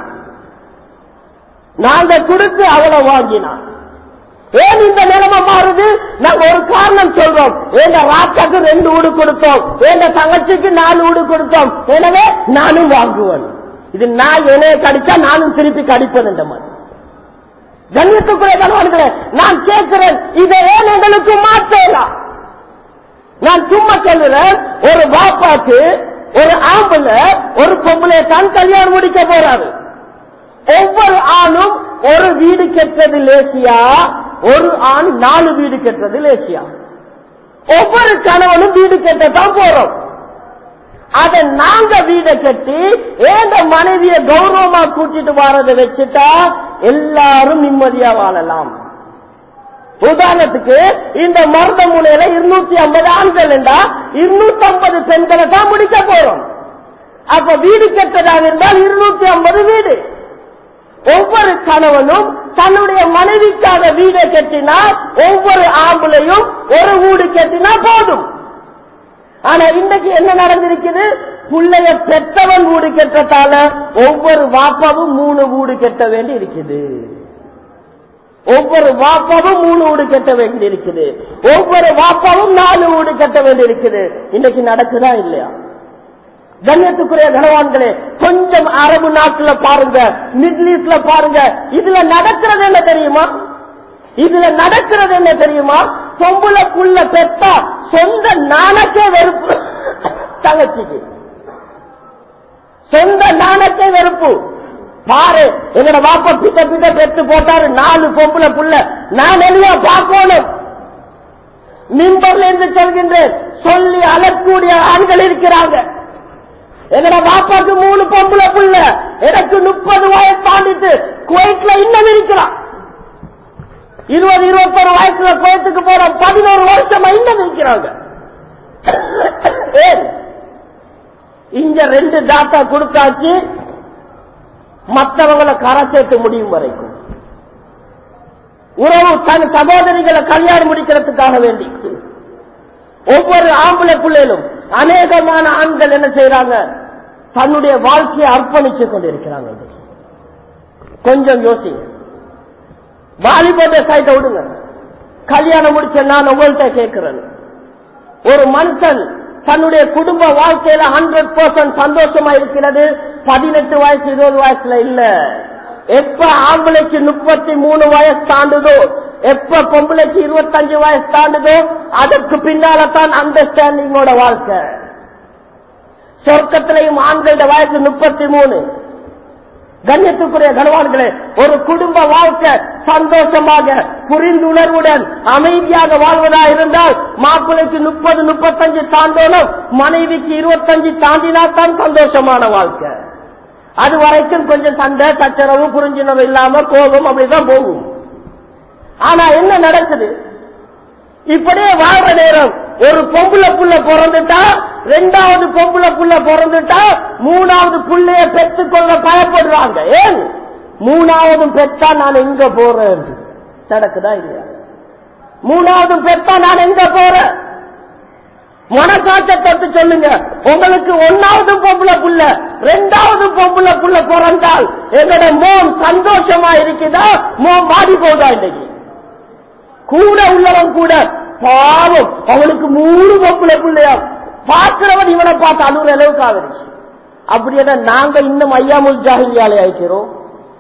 நாங்க கொடுத்து அவளை வாங்கினான் ஏன் இந்த நிலைமை மாறுது நாங்க ஒரு காரணம் சொல்றோம் எங்க ராக்காக்கு ரெண்டு ஊடு கொடுத்தோம் எங்க தங்கச்சிக்கு நாலு ஊடு கொடுத்தோம் எனவே நானும் வாங்குவேன் இது நான் என்னைய கடிச்சா நானும் திருப்பி கடிப்பேன் இந்த மாதிரி கண்ணியத்துக்குரிய கணவன்களே நான் கேட்கிறேன் இதை ஏன் எங்களுக்கு மாற்றலாம் நான் சும்மா சொல்லுறேன் ஒரு பாப்பாக்கு ஒரு ஆம்பளை ஒரு பொம்பளை தான் கல்யாணம் முடிக்க போறாரு ஒவ்வொரு ஆணும் ஒரு வீடு கெட்டது லேசியா ஒரு ஆண் நாலு வீடு கெட்டது லேசியா ஒவ்வொரு கணவனும் வீடு கெட்டதான் போறோம் அத நாங்க வீட கட்டி ஏந்த மனைவிய கௌரவமா கூட்டிட்டு வரதை வச்சுட்டா எல்லாரும் நிம்மதியா வாழலாம் உதாரணத்துக்கு இந்த மருத முனையில இருநூத்தி ஐம்பது ஆண்கள் என்றா இருநூத்தி ஐம்பது பெண்களை தான் முடிக்க போறோம் அப்ப வீடு கட்டதாக இருந்தால் இருநூத்தி ஐம்பது வீடு ஒவ்வொரு கணவனும் தன்னுடைய மனைவிக்காக வீடை கட்டினா ஒவ்வொரு ஆம்பளையும் ஒரு வீடு கட்டினா போதும் ஆனா இன்னைக்கு என்ன நடந்திருக்குது பிள்ளைய பெற்றவன் வீடு கட்டத்தால ஒவ்வொரு வாப்பாவும் மூணு வீடு கட்ட வேண்டி இருக்குது ஒவ்வொரு வாப்பாவும் மூணு வீடு கட்ட வேண்டி இருக்குது ஒவ்வொரு வாப்பாவும் நாலு வீடு கட்ட வேண்டி இருக்குது இன்னைக்கு நடக்குதா இல்லையா கண்ணியத்துக்குரிய கனவான்களே கொஞ்சம் அரபு நாட்டுல பாருங்க மிடில் ஈஸ்ட்ல பாருங்க இதுல நடக்கிறது என்ன தெரியுமா இதுல நடக்கிறது என்ன தெரியுமா பொம்புல புள்ள பெத்தா சொந்த நாணக்கே வெறுப்பு தங்கச்சிக்கு சொந்த நாணக்கே வெறுப்பு பாரு என்னோட வாப்பா பிட்ட பிட்ட பெத்து போட்டாரு நாலு பொம்புல புள்ள நான் எல்லாம் பார்க்கணும் மிம்பர்ல இருந்து சொல்கின்றேன் சொல்லி அழக்கூடிய ஆண்கள் இருக்கிறாங்க எங்கட பாப்பாக்கு மூணு பொம்பளை புள்ள எனக்கு முப்பது வயசு தாண்டிட்டு குவைட்ல இன்னும் இருக்கிறான் இருபது இருபத்தொரு வயசுல குவைத்துக்கு போற பதினோரு வருஷமா இன்னும் இருக்கிறாங்க ஏன் இங்க ரெண்டு டாட்டா கொடுத்தாச்சு மற்றவங்களை கரை சேர்த்து முடியும் வரைக்கும் உறவு தன் சகோதரிகளை கல்யாணம் முடிக்கிறதுக்காக வேண்டி ஒவ்வொரு ஆம்பளை பிள்ளைகளும் அநேகமான ஆண்கள் என்ன செய்யறாங்க தன்னுடைய வாழ்க்கையை அர்ப்பணிச்சு கொண்டிருக்கிறாங்க கொஞ்சம் யோசிங்க வாலிபத்தை சைட்டை விடுங்க கல்யாணம் முடிச்ச நான் உங்கள்கிட்ட கேட்கிறேன் ஒரு மனுஷன் தன்னுடைய குடும்ப வாழ்க்கையில ஹண்ட்ரட் பர்சன்ட் சந்தோஷமா இருக்கிறது பதினெட்டு வயசு இருபது வயசுல இல்ல எப்ப ஆம்பளைக்கு முப்பத்தி மூணு வயசு தாண்டுதோ எப்ப பொம்பளைக்கு இருபத்தஞ்சு வயசு தாண்டுதோ அதற்கு பின்னால்தான் அண்டர்ஸ்டாண்டிங்கோட வாழ்க்கை சொர்க்கத்திலையும் ஆண்களோட வயசு முப்பத்தி மூணு கண்ணியத்துக்குரிய கனவான்களே ஒரு குடும்ப வாழ்க்கை சந்தோஷமாக புரிந்துணர்வுடன் அமைதியாக வாழ்வதா இருந்தால் மாப்பிள்ளைக்கு முப்பது முப்பத்தஞ்சு தாண்டோனும் மனைவிக்கு இருபத்தஞ்சு தாண்டினா தான் சந்தோஷமான வாழ்க்கை அது வரைக்கும் கொஞ்சம் சண்டை சச்சரவு புரிஞ்சுணர்வு இல்லாம கோபம் அப்படிதான் போகும் ஆனா என்ன நடக்குது இப்படியே வாழ்ற நேரம் ஒரு பொம்புல புள்ள பிறந்துட்டா ரெண்டாவது பொம்புல புள்ள பிறந்துட்டா மூணாவது புள்ளைய பெற்றுக்கொள்ள பயப்படுறாங்க ஏன் மூணாவது பெற்றா நான் எங்க போறேன் நடக்குதா இல்லையா மூணாவது பெற்றா நான் எங்க போறேன் மனசாட்ச தொட்டு சொல்லுங்க உங்களுக்கு ஒன்னாவது பொம்புல புள்ள ரெண்டாவது பொம்புல புள்ள பிறந்தால் எங்களோட மோம் சந்தோஷமா இருக்குதா மோம் மாறி போதா இன்னைக்கு கூட உள்ளவன் கூட பாவம் அவனுக்கு மூணு பொம்புல பிள்ளையா பார்க்கிறவன் இவனை பார்த்து அழுகிற அளவுக்கு ஆகிடுச்சு அப்படியே நாங்க இன்னும் ஐயாமுல் ஜாகிலியாலே அழைக்கிறோம்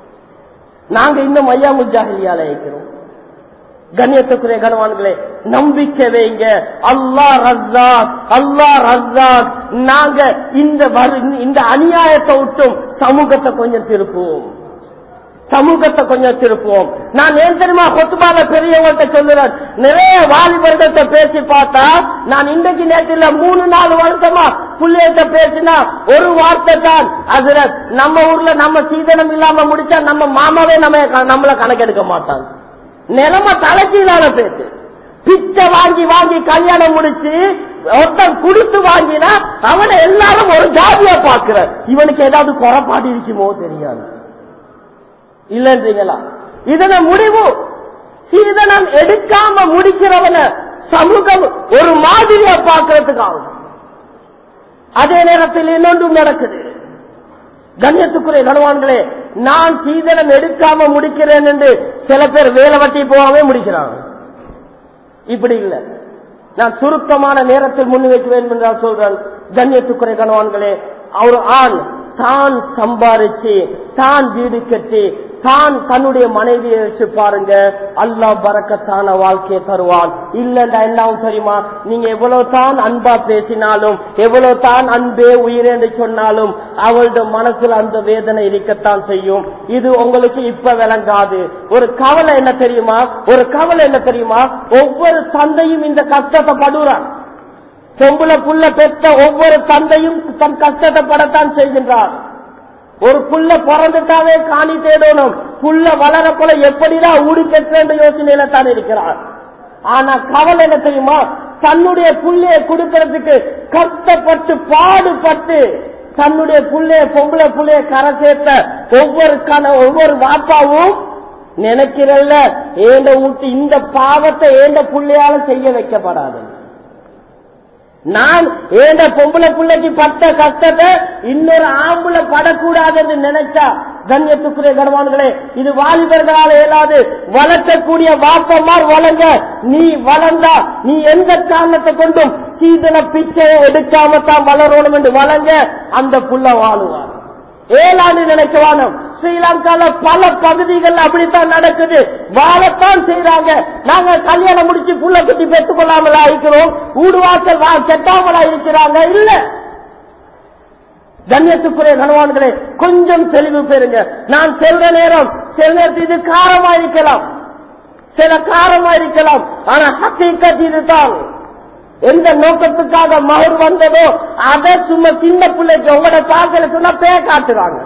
நாங்க இன்னும் ஐயாமுல் ஜாகிலியாலே அழைக்கிறோம் கண்ணியத்துக்குரிய கனவான்களே நம்பிக்கை வைங்க அல்லா ரஸ்ஸாக் அல்லா ரஸ்ஸாக் நாங்க இந்த வரு- இந்த அநியாயத்தை விட்டும் சமூகத்தை கொஞ்சம் திருப்புவோம் சமூகத்தை கொஞ்சம் திருப்புவோம் நான் ஏன் தெரியுமா கொத்துபால பெரியவங்கள்ட்ட சொல்லுறேன் நிறைய வாலிபர்கிட்ட பேசி பார்த்தா நான் இன்றைக்கு நேரத்தில் மூணு நாலு வருஷமா பிள்ளைகிட்ட பேசினா ஒரு வார்த்தை தான் அதுல நம்ம ஊர்ல நம்ம சீதனம் இல்லாம முடிச்சா நம்ம மாமாவே நம்ம நம்மள கணக்கெடுக்க மாட்டாங்க நிலைமை தலைச்சீலான பேச்சு பிச்சை வாங்கி வாங்கி கல்யாணம் முடிச்சு ஒருத்தன் குடுத்து வாங்கினா அவனை எல்லாரும் ஒரு ஜாதியா பாக்குற இவனுக்கு ஏதாவது குறைபாடு இருக்குமோ தெரியாது இல்லைன்றீங்களா இதன முடிவு சீதனம் எடுக்காம முடிக்கிறவன சமூகம் ஒரு மாதிரியா பார்க்கறதுக்காகும் அதே நேரத்தில் இன்னொன்றும் நடக்குது கண்ணியத்துக்குரிய கனவான்களே நான் சீதனம் எடுக்காம முடிக்கிறேன் என்று சில பேர் வேலை வட்டி போகாம முடிக்கிறாங்க இப்படி இல்லை நான் சுருக்கமான நேரத்தில் முன்வைக்க வேண்டும் என்றால் சொல்றேன் கண்ணியத்துக்குரிய கனவான்களே அவர் ஆண் தான் சம்பாரிச்சு தான் வீடு கட்டி தான் தன்னுடைய மனைவியை வச்சு பாருங்க அல்லா பறக்கத்தான வாழ்க்கையை தருவான் இல்லண்டா எல்லாம் தெரியுமா நீங்க எவ்வளவு தான் அன்பா பேசினாலும் எவ்வளவு தான் அன்பே உயிரே என்று சொன்னாலும் அவளுடைய மனசுல அந்த வேதனை இருக்கத்தான் செய்யும் இது உங்களுக்கு இப்ப விளங்காது ஒரு கவலை என்ன தெரியுமா ஒரு கவலை என்ன தெரியுமா ஒவ்வொரு தந்தையும் இந்த கஷ்டத்தை படுறான் பொம்புல புள்ள பெற்ற ஒவ்வொரு தந்தையும் தன் கஷ்டத்தை படத்தான் செய்கின்றார் ஒரு புள்ள பிறந்துட்டாவே காணி தேடணும் புள்ள வளரக்குள்ள எப்படிதான் ஊடி பெற்ற யோசனையில தான் இருக்கிறார் ஆனா கவலை என்ன தெரியுமா தன்னுடைய புள்ளைய கொடுக்கறதுக்கு கஷ்டப்பட்டு பாடுபட்டு தன்னுடைய புள்ளைய பொம்பளை புள்ளைய கரை சேர்த்த ஒவ்வொரு கண ஒவ்வொரு வாப்பாவும் நினைக்கிறல்ல ஏண்ட ஊட்டி இந்த பாவத்தை ஏண்ட புள்ளையால செய்ய வைக்கப்படாது நான் ஏண்ட பொம்பளை பிள்ளைக்கு பட்ட கஷ்டத்தை இன்னொரு ஆம்புல படக்கூடாது என்று நினைச்சா கண்ணியத்துக்குரிய கர்மான்களே இது வாலிபர்களால் இயலாது வளர்க்கக்கூடிய வாப்பமார் வளங்க நீ வளர்ந்தா நீ எந்த காரணத்தை கொண்டும் சீதன பிச்சையை எடுக்காம தான் வளரணும் என்று வளங்க அந்த புள்ள வாழுவார் ஏழாண்டு நினைக்கவானம் ஸ்ரீலங்கால பல பகுதிகள் அப்படித்தான் நடக்குது வாழத்தான் செய்யறாங்க நாங்க கல்யாணம் முடிச்சு புள்ள குட்டி பெற்றுக் கொள்ளாமலா இருக்கிறோம் ஊடுவாசல் வா கெட்டாமலா இருக்கிறாங்க இல்ல கண்ணியத்துக்குரிய கணவான்களே கொஞ்சம் தெளிவு பெறுங்க நான் செல்ற நேரம் சில நேரத்தில் இது காரமா இருக்கலாம் சில காரமா இருக்கலாம் ஆனா ஹக்கீக்கத் இதுதான் எந்த நோக்கத்துக்காக மகர் வந்ததோ அதை சும்மா சின்ன பிள்ளைக்கு உங்களோட பாக்கல சொன்னா பே காட்டுறாங்க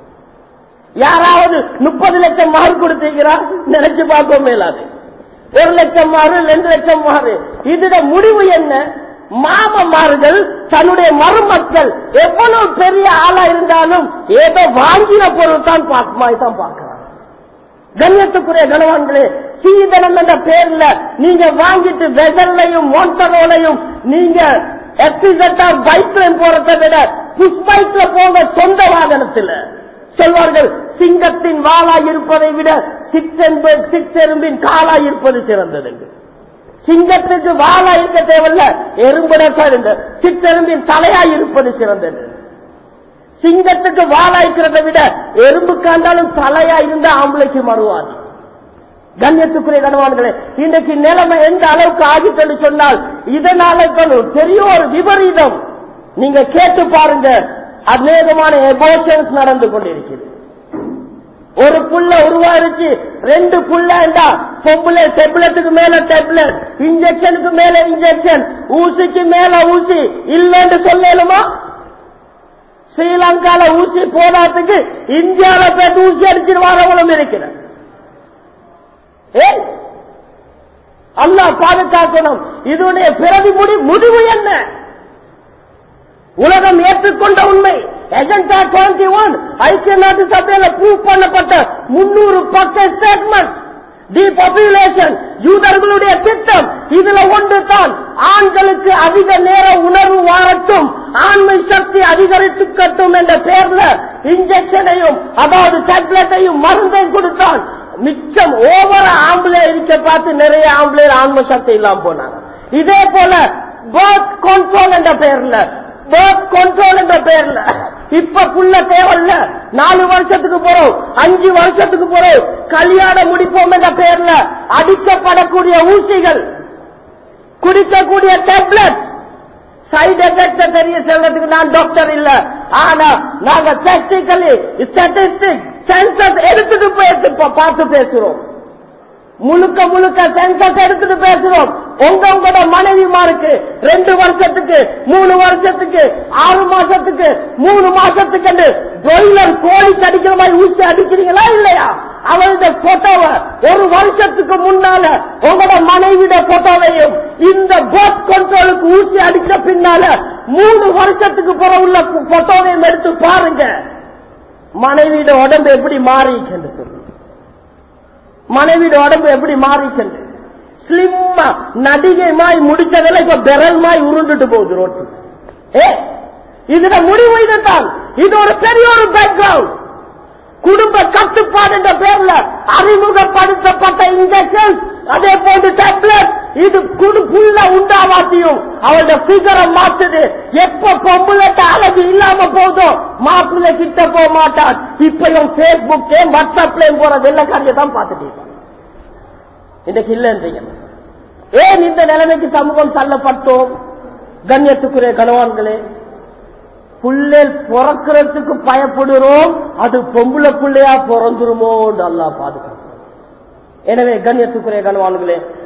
யாராவது முப்பது லட்சம் மகர் கொடுத்தீங்களா நினைச்சு பார்க்க மேலாது ஒரு லட்சம் மாறு ரெண்டு லட்சம் மாறு இதோட முடிவு என்ன மாமமார்கள் தன்னுடைய மருமக்கள் எவ்வளவு பெரிய ஆளா இருந்தாலும் ஏதோ வாங்கின பொருள் தான் பார்க்குமாய் தான் பார்க்கிறாங்க கண்ணியத்துக்குரிய கனவான்களே சீதனம் என்ற பேர்ல நீங்க வாங்கிட்டு வெதல்லையும் மோட்டரோலையும் நீங்க எப்பிசட்டா பைக்ல போறதை விட புஷ் பைக்ல போங்க சொந்த வாகனத்தில் சொல்வார்கள் சிங்கத்தின் வாளாய் இருப்பதை விட சிற்றென்பு சிற்றெரும்பின் காலாய் இருப்பது சிறந்தது என்று. சிங்கத்துக்கு வாளா இருக்க தேவையில்ல எறும்புடத்தான் இருந்த சிற்றெரும்பின் தலையாய் இருப்பது சிறந்தது சிங்கத்துக்கு வாளா இருக்கிறத விட எறும்பு காண்டாலும் தலையா இருந்த ஆம்பளைக்கு மறுவாது கண்ணியத்துக்குரிய கனவான்களே இன்றைக்கு நிலைமை எந்த அளவுக்கு ஆகிட்டது சொன்னால் இதனால தான் ஒரு பெரிய ஒரு விபரீதம் நீங்க கேட்டு பாருங்க அநேகமான எமோஷன்ஸ் நடந்து கொண்டிருக்கிறது ஒரு புள்ள உருவாயிருச்சு ரெண்டு புள்ளா பொம்பளை டெப்லெட்டுக்கு மேல டெப்லெட் இன்ஜெக்ஷனுக்கு மேல இன்ஜெக்ஷன் ஊசிக்கு மேல ஊசி இல்லைன்னு சொல்லலுமா ஸ்ரீலங்கால ஊசி போராட்டத்துக்கு இந்தியாவில போயிட்டு ஊசி அடிச்சிட்டு வரவங்களும் இருக்கிறேன் ஏன் அல்லா பாதுகாக்கணும் இதனுடைய பிறகு முடி முடிவு என்ன உலகம் ஏற்றுக்கொண்ட உண்மை எஜெண்டா டுவெண்ட்டி ஒன் ஐக்கிய நாட்டு சபையில ப்ரூவ் பண்ணப்பட்ட முன்னூறு பக்க ஸ்டேட்மெண்ட் டிபாப்புலேஷன் யூதர்களுடைய திட்டம் இதுல ஒன்று தான் ஆண்களுக்கு அதிக நேர உணர்வு வாழட்டும் ஆண்மை சக்தி அதிகரித்துக்கட்டும் என்ற பெயர்ல இன்ஜெக்ஷனையும் அதாவது டேப்லெட்டையும் மருந்தையும் கொடுத்தான் மிச்சம் ஓவர ஆம்பளை இருக்க பார்த்து நிறைய ஆம்பளை ஆன்ம சக்தி இல்லாம போனாங்க இதே போல பேர்த் கண்ட்ரோல் என்ற பெயர்ல பேர்த் கண்ட்ரோல் என்ற பெயர்ல இப்ப புள்ள தேவையில்ல நாலு வருஷத்துக்கு போறோம் அஞ்சு வருஷத்துக்கு போறோம் கல்யாணம் முடிப்போம் என்ற பெயர்ல அடிக்கப்படக்கூடிய ஊசிகள் குடிக்கக்கூடிய டேப்லெட் சைடு எஃபெக்ட் தெரிய சொல்றதுக்கு நான் டாக்டர் இல்ல ஆனா நாங்க பிராக்டிக்கலி ஸ்டாட்டிஸ்டிக் சென்சஸ் எடுத்துட்டு போய் பார்த்து பேசுறோம் முழுக்க முழுக்க சென்சஸ் எடுத்துட்டு பேசுறோம் உங்க உங்களோட மனைவிமாருக்கு ரெண்டு வருஷத்துக்கு மூணு வருஷத்துக்கு ஆறு மாசத்துக்கு மூணு மாசத்துக்கு பிராய்லர் கோழி அடிக்கிற மாதிரி ஊசி அடிக்கிறீங்களா இல்லையா அவருடைய போட்டோவை ஒரு வருஷத்துக்கு முன்னால உங்களோட மனைவியோட போட்டோவையும் இந்த பேர்த் கண்ட்ரோலுக்கு ஊசி அடிச்ச பின்னால மூணு வருஷத்துக்கு புற உள்ள போட்டோவையும் எடுத்து பாருங்க மனைவியோட உடம்பு எப்படி மாறிச்சுன்னு சொல்லு மனைவியோட உடம்பு எப்படி மாறிச்சுன்னு ஸ்லிம்மா நடிகை மாய் முடிச்சதெல்லாம் இப்ப பெரல் மாய் உருண்டுட்டு போகுது ரோட்டு ஏ இதுல முடிவு இதுதான் இது ஒரு பெரிய ஒரு பேக்ரவுண்ட் குடும்ப கட்டுப்பாடு என்ற பேர்ல அறிமுகப்படுத்தப்பட்ட இன்ஜெக்ஷன் அதே போன்று டேப்லெட் இது குடுப்புள்ள உண்டாவாத்தியும் அவளோட பிகரை மாத்துது எப்ப பொம்புலட்ட அழகு இல்லாம போதும் மாப்பிள்ளை கிட்ட போக மாட்டான் இப்பயும் பேஸ்புக்லயும் வாட்ஸ்அப்லயும் போற வெள்ளக்காரியை தான் பார்த்துட்டீங்க இன்னைக்கு இல்லைன்றீங்க ஏன் இந்த நிலைமைக்கு சமூகம் தள்ளப்பட்டோம் கண்ணியத்துக்குரிய கணவான்களே புள்ளேல் பிறக்கிறதுக்கு பயப்படுறோம் அது பொம்பளை புள்ளையா பிறந்துருமோ அல்லா பாதுகாப்பு எனவே கண்ணியத்துக்குரிய கணவான்களே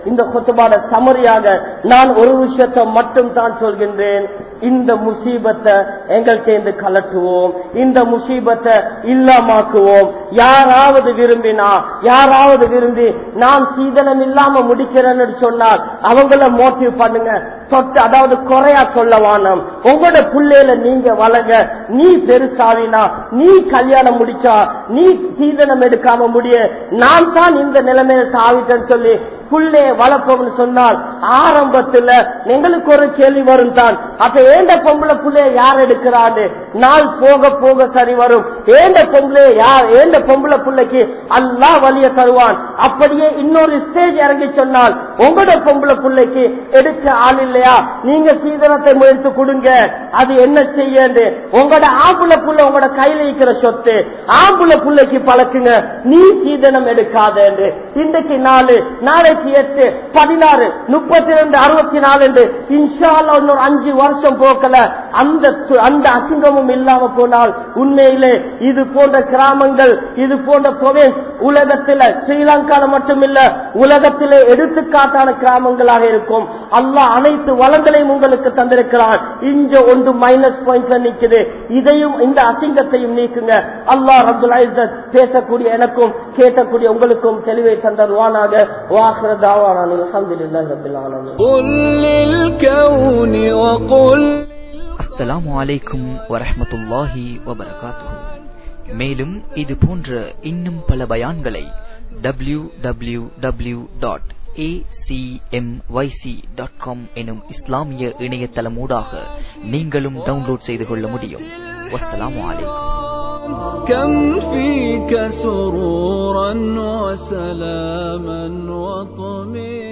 இந்த கொத்துபாட சமரியாக நான் ஒரு விஷயத்தை மட்டும் தான் சொல்கின்றேன் இந்த முசீபத்தை எங்கள்கிட்ட கலட்டுவோம் இந்த முசீபத்தை இல்லாமாக்குவோம் யாராவது விரும்பினா யாராவது விரும்பி நான் சீதனம் இல்லாம முடிக்கிறேன்னு சொன்னால் அவங்கள மோட்டிவ் பண்ணுங்க சொத்து அதாவது குறையா சொல்ல வானம் உங்களோட புள்ளையில நீங்க வளங்க நீ பெருசாவினா நீ கல்யாணம் முடிச்சா நீ சீதனம் எடுக்காம முடிய நான் தான் இந்த நிலைமையில சாவிட்டேன்னு சொல்லி புள்ளே வளர்ப்போம்னு சொன்னால் ஆரம்பத்துல எங்களுக்கு ஒரு கேள்வி வரும் தான் அப்ப ஏண்ட பொம்பளை புள்ளைய யார் எடுக்கிறான்னு நாள் போக போக சரி வரும் ஏண்ட பொம்பளை யார் ஏண்ட பொம்பளை புள்ளைக்கு அல்லா வழிய தருவான் அப்படியே இன்னொரு ஸ்டேஜ் இறங்கி சொன்னால் உங்களோட பொம்பளை புள்ளைக்கு எடுக்க ஆள் இல்லையா நீங்க சீதனத்தை முயற்சி கொடுங்க அது என்ன செய்யண்டு உங்களோட ஆம்புல புள்ள உங்களோட கையில இருக்கிற சொத்து ஆம்புல புள்ளைக்கு பழக்குங்க நீ சீதனம் எடுக்காதேன்னு இன்றைக்கு நாலு நாளைக்கு எட்டு பதினாறு முப்பத்தி ரெண்டு அறுபத்தி நாலு இன்ஷால்ல இன்னொரு அஞ்சு வருஷம் போக்கல அந்த சு- அந்த அசிங்கமும் இல்லாம போனால் உண்மையிலே இது போன்ற கிராமங்கள் இது போன்ற province உலகத்துல ஸ்ரீலங்கால மட்டுமில்ல உலகத்திலே எடுத்துக்காட்டான கிராமங்களாக இருக்கும் அல்லாஹ் அனைத்து வளங்களையும் உங்களுக்கு தந்திருக்கிறான் இங்க ஒன்று மைனஸ் பாயிண்ட்ல நிக்குது இதையும் இந்த அசிங்கத்தையும் நீக்குங்க அல்லாஹ் ரபுல் ஐசத் பேசக்கூடிய எனக்கும் கேட்கக்கூடிய உங்களுக்கும் தெளிவை தந்தருவானாக வாஹர தாவானான் அல்ஹம்துலில்லாஹி ரப்பில் ஆலமீன் قل للكون وقل அஸ்ஸலாமு அலைக்கும் வரஹ்மத்துல்லாஹி வபரகாத்துஹு மேலும் இது போன்ற இன்னும் பல பயான்களை W W W dot dot com எனும் இஸ்லாமிய இணையதளமூடாக நீங்களும் டவுன்லோட் செய்து கொள்ள முடியும் வஸ்ஸலாமு அலைக்கும் كم فيك سرورا وسلاما وطمئنا